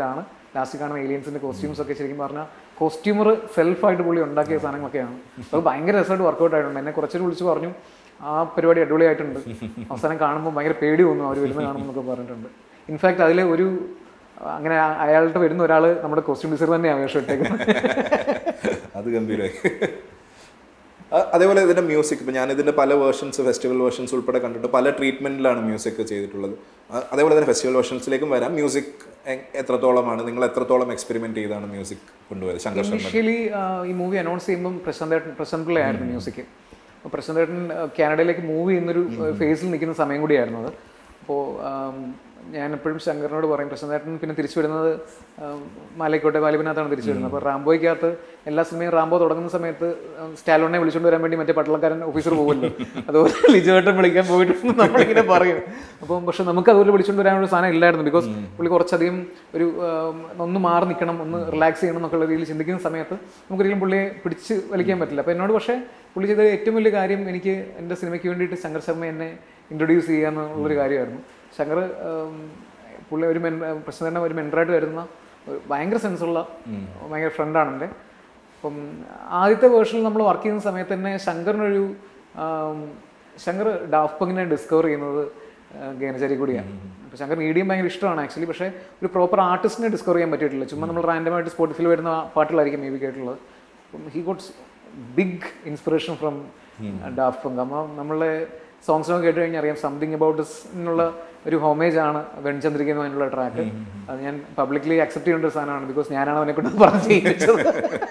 ലാസ്റ്റ് കാണുന്ന ഏലിയൻസിന്റെ കോസ്റ്റ്യൂംസ് ഒക്കെ ശരിക്കും പറഞ്ഞാൽ കോസ്റ്റ്യൂമർ സെൽഫായിട്ട് പുള്ളി ഉണ്ടാക്കിയ സാധനങ്ങളൊക്കെയാണ് അത് ഭയങ്കര രസമായിട്ട് വർക്കൗട്ട് ആയിട്ടുണ്ട് എന്നെ കുറച്ചൊരു വിളിച്ച് പറഞ്ഞു ആ പരിപാടി അടിപൊളിയായിട്ടുണ്ട് അവസാനം കാണുമ്പോൾ ഭയങ്കര പേടി തോന്നും അവർ വരുന്ന കാണുമ്പോൾ എന്നൊക്കെ പറഞ്ഞിട്ടുണ്ട് ഇൻഫാക്ട് അതിൽ ഒരു അങ്ങനെ ആ- അയാളുടെ വരുന്ന ഒരാൾ നമ്മുടെ കോസ്റ്റ്യൂം ഡിസൈനർ തന്നെയാണ് വേഷം ഇട്ടേക്കുന്നത് അത് ഗംഭീരമായി അ- അതേപോലെ ഇതിന്റെ മ്യൂസിക് ഇപ്പൊ ഞാൻ ഇതിന്റെ പല വേർഷൻസ് ഫെസ്റ്റിവൽ വേർഷൻസ് ഉൾപ്പെടെ കണ്ടിട്ട് പല ട്രീറ്റ്മെന്റിലാണ് മ്യൂസിക് ചെയ്തിട്ടുള്ളത് അ- അതേപോലെ തന്നെ ഫെസ്റ്റിവൽ വേർഷൻസിലേക്കും വരാം മ്യൂസിക് എത്രത്തോളമാണ് നിങ്ങൾ എത്രത്തോളം എക്സ്പെരിമെന്റ് ചെയ്താണ് മ്യൂസിക് കൊണ്ടുവരുന്നത് ശങ്കർ ശർമ്മ ഇനിഷ്യലി ഈ മൂവി അനൗൺസ് ചെയ്യുമ്പം പ്രശാന്ത് ഏട്ടൻ പ്രശാന്ത് പിള്ള ആയിരുന്നു മ്യൂസിക് അപ്പോൾ പ്രശാന്ത് ഏട്ടൻ ആ, കാനഡയിലേക്ക് മൂവ് ചെയ്യുന്നൊരു ഫേസിൽ നിൽക്കുന്ന സമയം കൂടിയായിരുന്നു അത് അപ്പോൾ ഞാൻ എപ്പോഴും ശങ്കറിനോട് പറയും പ്രശാന്ത് ഏട്ടൻ പിന്നെ തിരിച്ചു വരുന്നത് ആം, മാലയ്ക്കോട്ടെ വാലിബിനകത്താണ് തിരിച്ചു വരുന്നത് അപ്പോൾ റാംബോയ്ക്കകത്ത് എല്ലാ സിനിമയും റാംബോ തുടങ്ങുന്ന സമയത്ത് ആം, സ്റ്റാലോണിനെ വിളിച്ചുകൊണ്ട് വരാൻ വേണ്ടി മറ്റേ പട്ടളക്കാരൻ ഓഫീസർ പോകുമല്ലോ അതുപോലെ ലിജുവേട്ടൻ വിളിക്കാൻ പോയിട്ട് നമ്മളിങ്ങനെ പറയും അപ്പം പക്ഷെ നമുക്ക് അതുപോലെ വിളിച്ചുകൊണ്ട് വരാനുള്ള സാധനം ഇല്ലായിരുന്നു ബിക്കോസ് പുള്ളി കുറച്ചധികം ഒരു ആം, ഒന്ന് മാറി നിൽക്കണം ഒന്ന് റിലാക്സ് ചെയ്യണം എന്നൊക്കെ ഉള്ള രീതിയിൽ ചിന്തിക്കുന്ന സമയത്ത് നമുക്കൊരിക്കലും പുള്ളിയെ പിടിച്ച് വലിക്കാൻ പറ്റില്ല അപ്പോൾ എന്നോട് പക്ഷേ പുള്ളി ചെയ്ത ഏറ്റവും വലിയ കാര്യം എനിക്ക് എൻ്റെ സിനിമയ്ക്ക് വേണ്ടിയിട്ട് ശങ്കർ ശർമ്മ എന്നെ ഇൻട്രൊഡ്യൂസ് ചെയ്യുക എന്നുള്ളൊരു കാര്യമായിരുന്നു ശങ്കർ ആം, പുള്ളി ഒരു മെൻ പ്രശ്നം ഒരു മെൻറ്ററായിട്ട് വരുന്ന ഒരു ഭയങ്കര സെൻസുള്ള ഭയങ്കര ഫ്രണ്ടാണ് എൻ്റെ അപ്പം ആദ്യത്തെ വേർഷനിൽ നമ്മൾ വർക്ക് ചെയ്യുന്ന സമയത്ത് തന്നെ ശങ്കറിനൊരു ആം, ശങ്കർ ഡാഫ്പങ്ങിനെ ഡിസ്കവർ ചെയ്യുന്നത് ഗേനചാരി കൂടിയാണ് അപ്പോൾ ശങ്കർ മീഡിയം ഭയങ്കര ഇഷ്ടമാണ് ആക്ച്വലി പക്ഷേ ഒരു പ്രോപ്പർ ആർട്ടിസ്റ്റിനെ ഡിസ്കവർ ചെയ്യാൻ പറ്റിയിട്ടില്ല ചുമ്മാ നമ്മൾ റാൻഡമായിട്ട് സ്പോട്ടിഫിൽ വരുന്ന പാട്ടുകളായിരിക്കും മേ ബി കേട്ടിട്ടുള്ളത് അപ്പം he gots big inspiration from Daft Punk അപ്പം നമ്മളെ സോങ്സിനൊക്കെ കേട്ട് കഴിഞ്ഞാൽ അറിയാം സംതിങ് അബൌട്ട് ദിസ് എന്നുള്ള ഒരു ഹോമേജ് ആണ് വെൺചന്ദ്രിക്കുന്ന അതിനുള്ള ട്രാക്ക് അത് ഞാൻ പബ്ലിക്കലി അക്സെപ്റ്റ് ചെയ്യേണ്ട ഒരു സാധനമാണ് ബിക്കോസ് ഞാനാണ് അവനെ കൊണ്ട് പറഞ്ഞ് ചെയ്യിച്ചത്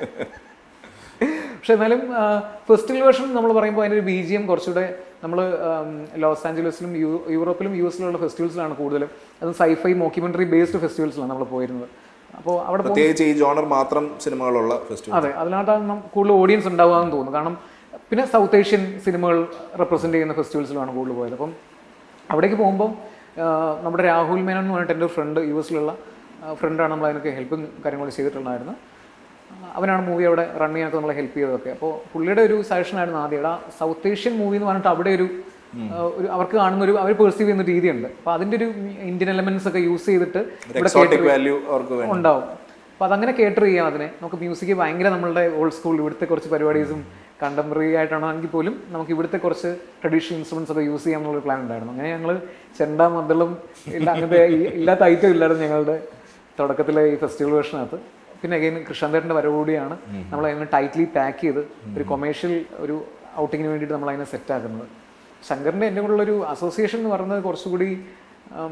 പക്ഷെ എന്നാലും ഫെസ്റ്റിവൽ വേർഷൻ നമ്മൾ പറയുമ്പോൾ അതിൻ്റെ ഒരു ബി ജി എം കുറച്ചുകൂടെ നമ്മൾ ലോസ് ആഞ്ചലസിലും യു യൂറോപ്പിലും യു എസിലുള്ള ഫെസ്റ്റിവൽസിലാണ് കൂടുതലും അത് സൈഫൈ മോക്യുമെന്ററി ബേസ്ഡ് ഫെസ്റ്റിവൽസിലാണ് നമ്മൾ പോയിരുന്നത് അപ്പോൾ അവിടെ പ്രത്യേകിച്ച് ഈ ജോണർ മാത്രം സിനിമകളുള്ള ഫെസ്റ്റിവൽ അതെ അതിനകത്താണ് നം- കൂടുതൽ ഓഡിയൻസ് ഉണ്ടാവുകയെന്ന് തോന്നുന്നു കാരണം പിന്നെ സൗത്ത് ഏഷ്യൻ സിനിമകൾ റെപ്രസെന്റ് ചെയ്യുന്ന ഫെസ്റ്റിവൽസിലാണ് കൂടുതൽ പോയത് അപ്പം അവിടേക്ക് പോകുമ്പോൾ നമ്മുടെ രാഹുൽ മേനൻ എന്ന് പറഞ്ഞിട്ട് എൻ്റെ ഫ്രണ്ട് യു എസിലുള്ള ഫ്രണ്ടാണ് നമ്മൾ അതിനൊക്കെ ഹെൽപ്പും കാര്യങ്ങളും ചെയ്തിട്ടുണ്ടായിരുന്നു ആ, അവനാണ് മൂവി അവിടെ റൺ ചെയ്യാനൊക്കെ നമ്മളെ ഹെൽപ്പ് ചെയ്തതൊക്കെ അപ്പോൾ പുള്ളിയുടെ ഒരു സജഷൻ ആയിരുന്നു ആദ്യം എടാ സൗത്ത് ഏഷ്യൻ മൂവി എന്ന് പറഞ്ഞിട്ട് അവിടെ ഒരു ആ, ഒരു അവർക്ക് കാണുന്ന ഒരു അവർ പെർസീവ് ചെയ്യുന്ന രീതിയുണ്ട് അപ്പോൾ അതിൻ്റെ ഒരു ഇന്ത്യൻ എലമെന്റ്സ് ഒക്കെ യൂസ് ചെയ്തിട്ട് ഇവിടെ എക്സോട്ടിക് വാല്യൂ അവർക്ക് വേണം ഉണ്ടാവും അപ്പൊ അതങ്ങനെ കേട്ടർ ചെയ്യാം അതിനെ നമുക്ക് മ്യൂസിക് ഭയങ്കര നമ്മളുടെ ഓൾഡ് സ്കൂൾ ഇവിടുത്തെ കുറച്ച് പരിപാടീസും കണ്ടംപററി ആയിട്ടാണെങ്കിൽ പോലും നമുക്ക് ഇവിടുത്തെ കുറച്ച് ട്രഡീഷണൽ ഇൻസ്ട്രുമെന്റ്സ് ഒക്കെ യൂസ് ചെയ്യാം എന്നുള്ള പ്ലാൻ ഉണ്ടായിരുന്നു അങ്ങനെ ഞങ്ങൾ ചെണ്ട മദ്ദളം ഇല്ല അങ്ങനത്തെ ഈ- ഇല്ലാത്ത ഐറ്റം ഇല്ലായിരുന്നു ഞങ്ങളുടെ തുടക്കത്തിലെ ഈ ഫെസ്റ്റിവൽ വേർഷനകത്ത് പിന്നെ അഗൈൻ കൃഷ്ണന്തേട്ടൻ്റെ വരവോടുകൂടിയാണ് നമ്മൾ അതിനെ ടൈറ്റ്ലി പാക്ക് ചെയ്ത് ഒരു കൊമേഴ്ഷ്യൽ ഒരു ഔട്ടിങ്ങിന് വേണ്ടിയിട്ട് നമ്മൾ അതിനെ സെറ്റ് ആക്കുന്നത് ശങ്കറിൻ്റെ എൻ്റെ കൂടെയുള്ള ഒരു അസോസിയേഷൻ എന്ന് പറയുന്നത് കുറച്ചുകൂടി ഉം,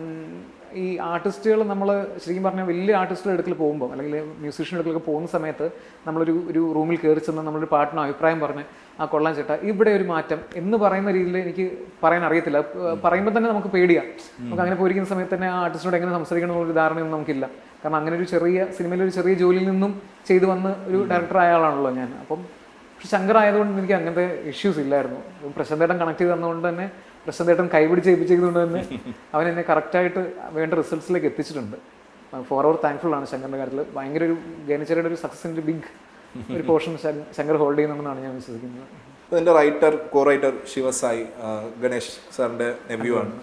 ഈ ആർട്ടിസ്റ്റുകൾ നമ്മൾ ശരിക്കും പറഞ്ഞാൽ വലിയ ആർട്ടിസ്റ്റുകളുടെ അടുക്കൽ പോകുമ്പോൾ അല്ലെങ്കിൽ മ്യൂസീഷ്യൻ്റെ അടുക്കലൊക്കെ പോകുന്ന സമയത്ത് നമ്മളൊരു ഒരു റൂമിൽ കയറി ചെന്ന് നമ്മളൊരു പാട്ടിന് അഭിപ്രായം പറഞ്ഞ് ആ കൊള്ളാൻ ചേട്ടാ ഇവിടെ ഒരു മാറ്റം എന്ന് പറയുന്ന രീതിയിൽ എനിക്ക് പറയാൻ അറിയത്തില്ല പ- പറയുമ്പോൾ തന്നെ നമുക്ക് പേടിയാണ് നമുക്ക് അങ്ങനെ പോയിരിക്കുന്ന സമയത്ത് തന്നെ ആ ആർട്ടിസ്റ്റിനോട് എങ്ങനെ സംസാരിക്കണം എന്നുള്ളൊരു ധാരണയൊന്നും നമുക്കില്ല കാരണം അങ്ങനെ ഒരു ചെറിയ സിനിമയിൽ ഒരു ചെറിയ ജോലിയിൽ നിന്നും ചെയ്തു വന്ന് ഒരു ഡയറക്ടർ ആയ ആളാണല്ലോ ഞാൻ അപ്പം പക്ഷെ ശങ്കർ ആയതുകൊണ്ട് എനിക്ക് അങ്ങനത്തെ ഇഷ്യൂസ് ഇല്ലായിരുന്നു പ്രശാന്തേട്ടൻ കണക്ട് ചെയ്ത് തന്നുകൊണ്ട് തന്നെ പ്രശാന്തേട്ടൻ കൈപിടിച്ച് ഏൽപ്പിച്ചതുകൊണ്ട് തന്നെ അവൻ എന്നെ കറക്റ്റായിട്ട് വേണ്ട റിസൾട്ട്സിലേക്ക് എത്തിച്ചിട്ടുണ്ട് ഫോർ അവർ താങ്ക്ഫുൾ ആണ് ശങ്കറിന്റെ കാര്യത്തിൽ ഭയങ്കര ഒരു ഗേനച്ചേരിയുടെ ഒരു സക്സസിന്റെ ബിഗ് ഒരു പോർഷൻ ശങ്കർ ഹോൾഡ് ചെയ്യുന്നുണ്ടെന്നാണ് ഞാൻ വിശ്വസിക്കുന്നത് അതിന്റെ റൈറ്റർ കോ റൈറ്റർ ശിവസായി ആ, ഗണേഷ് സാറിന്റെ നെവ്യൂ ആണ്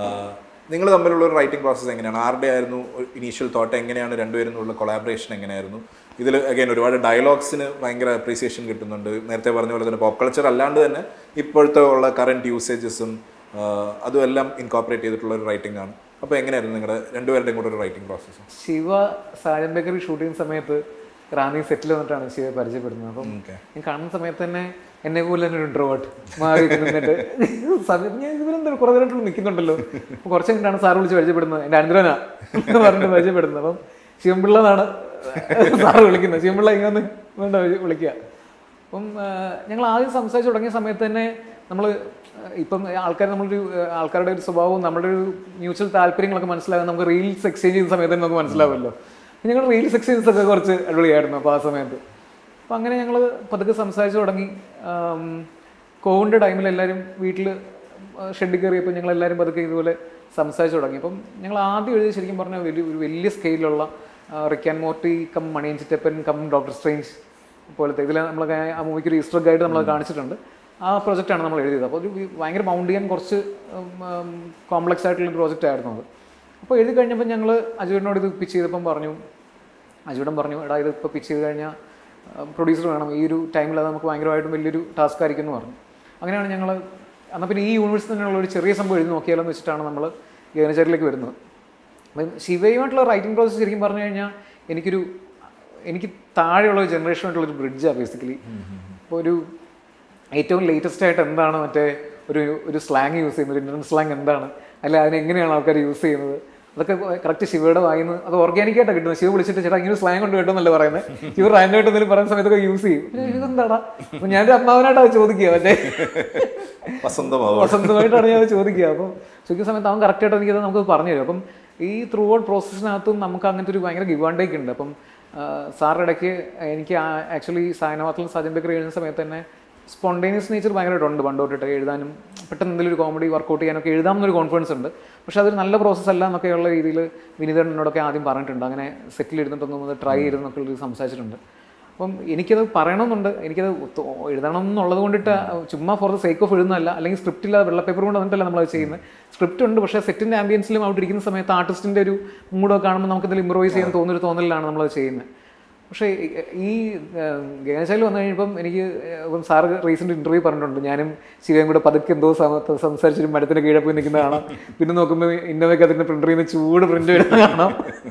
നിങ്ങൾ തമ്മിലുള്ള ഒരു റൈറ്റിംഗ് പ്രോസസ്സ് എങ്ങനെയാണ് ആരുടെ ആയിരുന്നു ഇനീഷ്യൽ തോട്ട് എങ്ങനെയാണ് രണ്ടുപേരും ഉള്ള കൊളാബറേഷൻ എങ്ങനെയായിരുന്നു ഇതിൽ അഗൈൻ ഒരുപാട് ഡയലോഗ്സിന് ഭയങ്കര അപ്രീസിയേഷൻ കിട്ടുന്നുണ്ട് നേരത്തെ പറഞ്ഞ പോലെ തന്നെ പോപ്പ് കൾച്ചർ അല്ലാണ്ട് തന്നെ ഇപ്പോഴത്തെ ഉള്ള കറണ്ട് യൂസേജസും അതും എല്ലാം ഇൻകോപ്പറേറ്റ് ചെയ്തിട്ടുള്ള ഒരു റൈറ്റിംഗ് ആണ് അപ്പോൾ എങ്ങനെയായിരുന്നു നിങ്ങളുടെ രണ്ടുപേരുടെയും കൂടെ ഒരു writing process Shiva Sajan Bakery shoot ചെയ്യുന്ന സമയത്ത് റാന്നി സെറ്റിൽ വന്നിട്ടാണ് ശിവയെ പരിചയപ്പെടുന്നത് അപ്പം ഓക്കെ ഞാൻ കാണുന്ന സമയത്ത് തന്നെ എന്നെ പോലെ തന്നെ ഒരു ഇൻട്രോവേർട്ട് മാറി നിന്നിട്ട് സമയത്ത് ഞാൻ ഇവരെന്താ കുറെ നേരമായിട്ട് നിൽക്കുന്നുണ്ടല്ലോ അപ്പൊ കുറച്ച് കഴിഞ്ഞിട്ടാണ് സാർ വിളിച്ച് പരിചയപ്പെടുന്നത് എൻ്റെ അനന്തരനാ എന്ന് പറഞ്ഞിട്ട് പരിചയപ്പെടുന്നത് അപ്പം ശിവൻപിള്ള എന്നാണ് സാറ് വിളിക്കുന്നത് ശിവൻപിള്ള ഇങ്ങനെ ഒന്ന് വേണ്ട വിളിക്കുക അപ്പം ഞങ്ങൾ ആദ്യം സംസാരിച്ച് തുടങ്ങിയ സമയത്ത് തന്നെ നമ്മൾ ഇപ്പം ആൾക്കാർ നമ്മളൊരു ആ, ആൾക്കാരുടെ ഒരു സ്വഭാവവും നമ്മുടെ ഒരു മ്യൂച്വൽ താല്പര്യങ്ങളൊക്കെ മനസ്സിലാകാൻ നമുക്ക് റീൽസ് എക്സ്ചേഞ്ച് ചെയ്യുന്ന സമയത്ത് തന്നെ നമുക്ക് മനസ്സിലാവുമല്ലോ ഞങ്ങൾ റീൽസ് എക്സ്ചേഞ്ച് ഒക്കെ കുറച്ച് അടിപൊളിയായിരുന്നു അപ്പോൾ ആ സമയത്ത് അപ്പം അങ്ങനെ ഞങ്ങൾ പതുക്കെ സംസാരിച്ച് തുടങ്ങി കോവിഡ് ടൈമിൽ എല്ലാവരും വീട്ടിൽ ഷെഡിൽ കയറിയപ്പോൾ ഞങ്ങൾ എല്ലാവരും പതുക്കെ ഇതുപോലെ സംസാരിച്ച് തുടങ്ങി അപ്പം ഞങ്ങൾ ആദ്യം എഴുതി ശരിക്കും പറഞ്ഞാൽ വലിയ ഒരു വലിയ സ്കെയിലുള്ള Rick and Morty cum Maniyan Chittappan cum Doctor Strange പോലത്തെ ഇതിൽ നമ്മൾ ആ മൂവിക്ക് ഒരു ഈസ്റ്റർ ഗൈഡ് നമ്മൾ കാണിച്ചിട്ടുണ്ട് ആ പ്രൊജക്റ്റാണ് നമ്മൾ എഴുതിയത് അപ്പോൾ ഒരു ഭയങ്കര മൗണ്ട് ചെയ്യാൻ കുറച്ച് കോംപ്ലക്സ് ആയിട്ടുള്ള പ്രോജക്റ്റ് ആയിരുന്നു അത് അപ്പോൾ എഴുതി കഴിഞ്ഞപ്പോൾ ഞങ്ങൾ അജുവിനോട് ഇത് പിച്ച് ചെയ്തപ്പം പറഞ്ഞു അജുടൻ പറഞ്ഞു എടാ ഇത് ഇപ്പോൾ പിച്ച് ചെയ്ത് കഴിഞ്ഞാൽ പ്രൊഡ്യൂസർ വേണം ഈ ഒരു ടൈമിൽ അത് നമുക്ക് ഭയങ്കരമായിട്ടും വലിയൊരു ടാസ്ക് ആയിരിക്കും എന്ന് പറഞ്ഞു അങ്ങനെയാണ് ഞങ്ങൾ എന്നാൽ പിന്നെ ഈ യൂണിവേഴ്സിൽ തന്നെയുള്ള ഒരു ചെറിയ സംഭവം എഴുതി നോക്കിയാലോ എന്ന് വെച്ചിട്ടാണ് നമ്മൾ ഗഗനചാരിലേക്ക് വരുന്നത് അപ്പം ശിവയുമായിട്ടുള്ള റൈറ്റിംഗ് പ്രോസസ്സ് ശരിക്കും പറഞ്ഞു കഴിഞ്ഞാൽ എനിക്കൊരു എനിക്ക് താഴെയുള്ള ഒരു ജനറേഷനായിട്ടുള്ള ഒരു ബ്രിഡ്ജാണ് ബേസിക്കലി ഇപ്പോൾ ഒരു ഏറ്റവും ലേറ്റസ്റ്റ് ആയിട്ട് എന്താണ് മറ്റേ ഒരു ഒരു സ്ലാങ് യൂസ് ചെയ്യുന്നത് ഇന്റർനെറ്റ് സ്ലാങ് എന്താണ് അല്ല അതിനെങ്ങനെയാണ് ആൾക്കാർ യൂസ് ചെയ്യുന്നത് അതൊക്കെ കറക്റ്റ് ശിവയുടെ വായിന്ന് അത് ഓർഗാനിക് ആയിട്ടാണ് കിട്ടുന്നത് ശിവ വിളിച്ചിട്ട് ചേട്ടാ ഇങ്ങനെ സ്ലാങ് കൊണ്ട് കേട്ടോന്നല്ല പറയുന്നത് ശിവ റാൻഡായിട്ട് എന്തെങ്കിലും പറയുന്ന സമയത്തൊക്കെ യൂസ് ചെയ്യും അപ്പൊ ഞാൻ, ഇതെന്താടാ അപ്പൊ ഞാനൊരു അമ്മാവനായിട്ടാണ് ചോദിക്കുക മറ്റേ വസന്തമാവും വസന്തമായിട്ടാണ് ഞാൻ ചോദിക്കുക അപ്പം ചോദിക്കുന്ന സമയത്ത് അവൻ കറക്റ്റായിട്ട് എനിക്കത് നമുക്ക് പറഞ്ഞു തരും അപ്പം ഈ ത്രൂ ഔട്ട് പ്രോസസ്സിനകത്തും നമുക്ക് അങ്ങനത്തെ ഒരു ഭയങ്കര ഗിവ് ആൻഡ് ടേക്ക് ഉണ്ട് അപ്പം സാറിൻ്റെ ഇടയ്ക്ക് എനിക്ക് ആക്ച്വലി സായനവാത്തിലും സജൻ ബക്കർ എഴുതുന്ന സമയത്ത് തന്നെ സ്പോണ്ടേനിയസ് നേച്ചർ ഭയങ്കരമായിട്ടുണ്ട് പണ്ട് തൊട്ടിട്ട് എഴുതാനും പെട്ടെന്ന് എന്തെങ്കിലും ഒരു കോമഡി വർക്കൗട്ട് ചെയ്യാനൊക്കെ എഴുതാമെന്നൊരു കോൺഫിഡൻസ് ഉണ്ട് പക്ഷേ അതൊരു നല്ല പ്രോസസ്സ് അല്ല എന്നൊക്കെയുള്ള രീതിയിൽ വിനീതനോടൊക്കെ ആദ്യം പറഞ്ഞിട്ടുണ്ട് അങ്ങനെ സെറ്റിൽ ഇരുന്നിട്ടൊന്നും അത് ട്രൈ ചെയ്തെന്നൊക്കെ ഉള്ളത് സംസാരിച്ചിട്ടുണ്ട് അപ്പം എനിക്കത് പറയണമെന്നുണ്ട് എനിക്കത് ഒത്ത- എഴുതണം എന്നുള്ളത് കൊണ്ടിട്ട് ചുമ്മാ ഫോർ ദ സേക്ക് ഓഫ് എഴുതുന്നതല്ല അല്ലെങ്കിൽ സ്ക്രിപ്റ്റ് ഇല്ലാതെ വെള്ള പേപ്പർ കൊണ്ട് വന്നിട്ടല്ല നമ്മളത് ചെയ്യുന്നത് സ്ക്രിപ്റ്റ് ഉണ്ട് പക്ഷേ സെറ്റിൻ്റെ ആംബിയൻസിലും അവിടെ ഇരിക്കുന്ന സമയത്ത് ആർട്ടിസ്റ്റിൻ്റെ ഒരു മൂഡൊക്കെ കാണുമ്പോൾ നമുക്ക് ഇതിൽ ഇമ്പ്രൂവൈസ് ചെയ്യാൻ തോന്നുന്നൊരു തോന്നലിലാണ് നമ്മളത് ചെയ്യുന്നത് പക്ഷേ ഈ- ഈ ഗഗനശൈലി വന്നു കഴിഞ്ഞപ്പം എനിക്ക് ഇപ്പം സാറ് റീസെൻ്റ് ഇൻ്റർവ്യൂ പറഞ്ഞിട്ടുണ്ട് ഞാനും ശിവയും കൂടെ പതുക്കെ എന്തോ സമയത്ത് സംസാരിച്ചിട്ട് മരത്തിന് കീഴെ പോയി നിൽക്കുന്ന കാണാം പിന്നെ നോക്കുമ്പോൾ ഇന്നോവയ്ക്ക് അതിൻ്റെ പ്രിൻ്ററിൽ നിന്ന് ചൂട് പ്രിൻ്റ് വരുന്ന കാണാം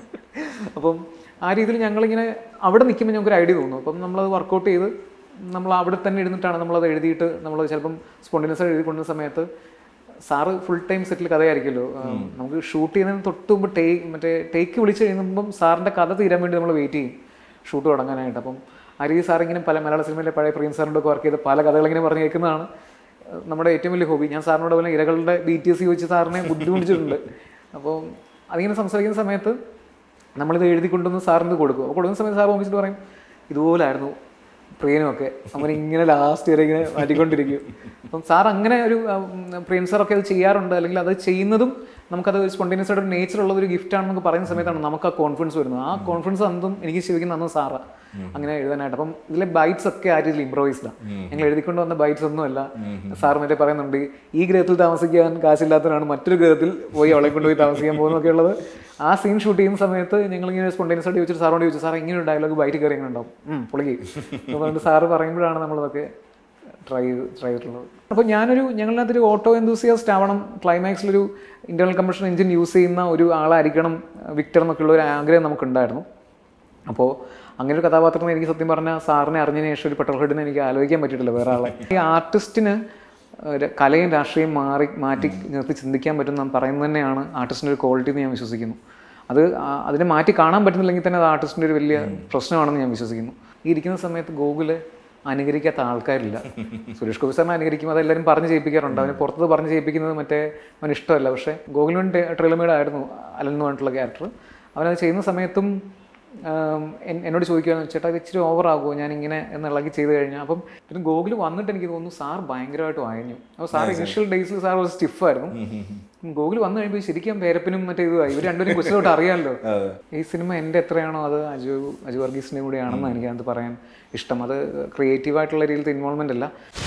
അപ്പം ആ രീതിയിൽ ഞങ്ങളിങ്ങനെ അവിടെ നിൽക്കുമ്പോൾ ഞങ്ങൾക്കൊരു ഐഡിയ തോന്നും അപ്പം നമ്മളത് വർക്കൗട്ട് ചെയ്ത് നമ്മൾ അവിടെ തന്നെ ഇരുന്നിട്ടാണ് നമ്മളത് എഴുതിയിട്ട് നമ്മൾ ചിലപ്പം സ്പോണ്ടിനസ് എഴുതി കൊണ്ടുവന്ന സമയത്ത് സാറ് ഫുൾ ടൈം സെറ്റിൽ കഥയായിരിക്കുമല്ലോ ഉം, നമുക്ക് ഷൂട്ട് ചെയ്യുന്നതിന് തൊട്ട് മുമ്പ് ടേക്ക് മറ്റേ ടേക്ക് വിളിച്ച് കഴിയുമ്പം സാറിൻ്റെ കഥ തീരാൻ വേണ്ടി നമ്മൾ വെയിറ്റ് ചെയ്യും ഷൂട്ട് തുടങ്ങാനായിട്ട് അപ്പം ആ രീതി സാർ ഇങ്ങനെ പല മലയാള സിനിമയിലെ പഴയ പ്രിയം സാറിൻ്റെ ഒക്കെ വർക്ക് ചെയ്ത് പല കഥകളിങ്ങനെ പറഞ്ഞ് കേൾക്കുന്നതാണ് ഏഹ്, നമ്മുടെ ഏറ്റവും വലിയ ഹോബി ഞാൻ സാറിനോട് പോലെ ഇരകളുടെ ബി ടി എസ് ചോദിച്ച് സാറിനെ ബുദ്ധിമുട്ടിച്ചിട്ടുണ്ട് അപ്പോൾ അതിങ്ങനെ സംസാരിക്കുന്ന സമയത്ത് നമ്മളിത് എഴുതി കൊണ്ടുവന്ന് സാറിന് ഇത് കൊടുക്കും അപ്പോൾ കൊടുക്കുന്ന സമയത്ത് സാർ ഓഫീസിൽ പറയും ഇതുപോലായിരുന്നു പ്രിയനുമൊക്കെ അങ്ങനെ ഇങ്ങനെ ലാസ്റ്റ് വരെ ഇങ്ങനെ മാറ്റിക്കൊണ്ടിരിക്കും അപ്പം സാർ അങ്ങനെ ഒരു ഉം, പ്രിയൻ സാറൊക്കെ അത് ചെയ്യാറുണ്ട് അല്ലെങ്കിൽ അത് ചെയ്യുന്നതും നമുക്കത് സ്പോണ്ടേനിയസ് ആയിട്ട് ഒരു നേച്ചർ ഉള്ള ഒരു ഗിഫ്റ്റ് ആണെന്നൊക്കെ പറയുന്ന സമയത്താണ് നമുക്ക് ആ കോൺഫിഡൻസ് വരുന്നത് ആ കോൺഫിഡൻസ് അന്നും എനിക്ക് ശരിക്കും അന്ന് സാറാ അങ്ങനെ എഴുതാനായിട്ട് അപ്പം ഇതിലെ ബൈറ്റ്സ് ഒക്കെ ആ രീതിയിൽ ഇംപ്രവൈസ്ഡാണ് ഞങ്ങൾ എഴുതിക്കൊണ്ട് വന്ന ബൈറ്റ്സ് ഒന്നുമല്ല സാർ മറ്റേ പറയുന്നുണ്ട് ഈ ഗ്രഹത്തിൽ താമസിക്കാൻ കാശില്ലാത്തവരാണ് മറ്റൊരു ഗ്രഹത്തിൽ പോയി അവളെ കൊണ്ടുപോയി താമസിക്കാൻ പോകുന്നൊക്കെ ഉള്ളത് ആ സീൻ ഷൂട്ട് ചെയ്യുന്ന സമയത്ത് ഞങ്ങൾ ഇങ്ങനെ സ്പോണ്ടേനിയസ് ആയിട്ട് ചോദിച്ചിട്ട് സാറോട് ചോദിച്ചു സാർ ഇങ്ങനെ ഒരു ഡയലോഗ് ബൈറ്റ് കയറി എങ്ങനെ ഉണ്ടാവും ഉം, പൊളിക്ക് അതുകൊണ്ട് സാറ് പറയുമ്പോഴാണ് നമ്മളതൊക്കെ ട്രൈ ചെയ്ത് ട്രൈ ചെയ്തിട്ടുള്ളത് അപ്പോൾ ഞാനൊരു ഞങ്ങളിനകത്തൊരു ഓട്ടോ എന്തൂസിയാസ്റ്റ് ആവണം ക്ലൈമാക്സിലൊരു ഇന്റർണൽ കമ്പഷൻ എഞ്ചിൻ യൂസ് ചെയ്യുന്ന ഒരു ആളായിരിക്കണം വിക്ടർ എന്നൊക്കെയുള്ള ഒരു ആഗ്രഹം നമുക്കുണ്ടായിരുന്നു അപ്പോൾ അങ്ങനെ ഒരു കഥാപാത്രത്തിന് എനിക്ക് സത്യം പറഞ്ഞാൽ സാറിനെ അറിഞ്ഞതിന് ശേഷം ഒരു പെട്രോൾ ഹെഡിനെ എനിക്ക് ആലോചിക്കാൻ പറ്റിയിട്ടില്ല വേറെ ആളെ ഈ ആർട്ടിസ്റ്റിന് ഒരു കലയും രാഷ്ട്രീയം മാറി മാറ്റി നിർത്തി ചിന്തിക്കാൻ പറ്റും എന്ന് പറയുന്നത് തന്നെയാണ് ആർട്ടിസ്റ്റിൻ്റെ ഒരു ക്വാളിറ്റി എന്ന് ഞാൻ വിശ്വസിക്കുന്നു അത് ആ- അതിനെ മാറ്റി കാണാൻ പറ്റുന്നില്ലെങ്കിൽ തന്നെ അത് ആർട്ടിസ്റ്റിൻ്റെ ഒരു വലിയ പ്രശ്നമാണെന്ന് ഞാൻ വിശ്വസിക്കുന്നു ഈ ഇരിക്കുന്ന സമയത്ത് ഗൂഗിള് അനുകരിക്കാത്ത ആൾക്കാരില്ല സുരേഷ് ഗോപി സാറിനെ അനുകരിക്കും അതെല്ലാവരും പറഞ്ഞ് ചെയ്യിപ്പിക്കാറുണ്ട് അവന് പുറത്ത് പറഞ്ഞ് ചെയ്യിപ്പിക്കുന്നത് മറ്റേ അവന് ഇഷ്ടമല്ല പക്ഷേ ഗോകുലിന് ട്രെയിലമേഡ് ആയിരുന്നു അലൻ എന്ന് പറഞ്ഞിട്ടുള്ള ക്യാരക്ടർ അവനത് ചെയ്യുന്ന സമയത്തും ആം, എൻ- എന്നോട് ചോദിക്കുകയാണ് ചേട്ടാ ഇത് ഇച്ചിരി ഓവർ ആകുമോ ഞാൻ ഇങ്ങനെ എന്നുള്ളതൊക്കെ ചെയ്ത് കഴിഞ്ഞാൽ അപ്പം പിന്നെ ഗോകുൽ വന്നിട്ട് എനിക്ക് തോന്നുന്നു സാർ ഭയങ്കരമായിട്ട് വായഞ്ഞു അപ്പോൾ സാർ ഇനിഷ്യൽ ഡേയ്സിൽ സാർ ഒരു സ്റ്റിഫായിരുന്നു ഗോകുൽ വന്നു കഴിയുമ്പോൾ ശരിക്കും പേരപ്പനും മറ്റേ ഇതുമായി ഇവർ രണ്ടുപേരും കൊച്ചിലോട്ട് അറിയാമല്ലോ ഈ സിനിമ എൻ്റെ എത്രയാണോ അത് അജു അജു വർഗീസിൻ്റെ കൂടെയാണെന്ന് എനിക്ക് അതിനകത്ത് പറയാൻ ഇഷ്ടം അത് ക്രിയേറ്റീവായിട്ടുള്ള രീതിയിലത്തെ ഇൻവോൾവ്മെൻ്റ് അല്ല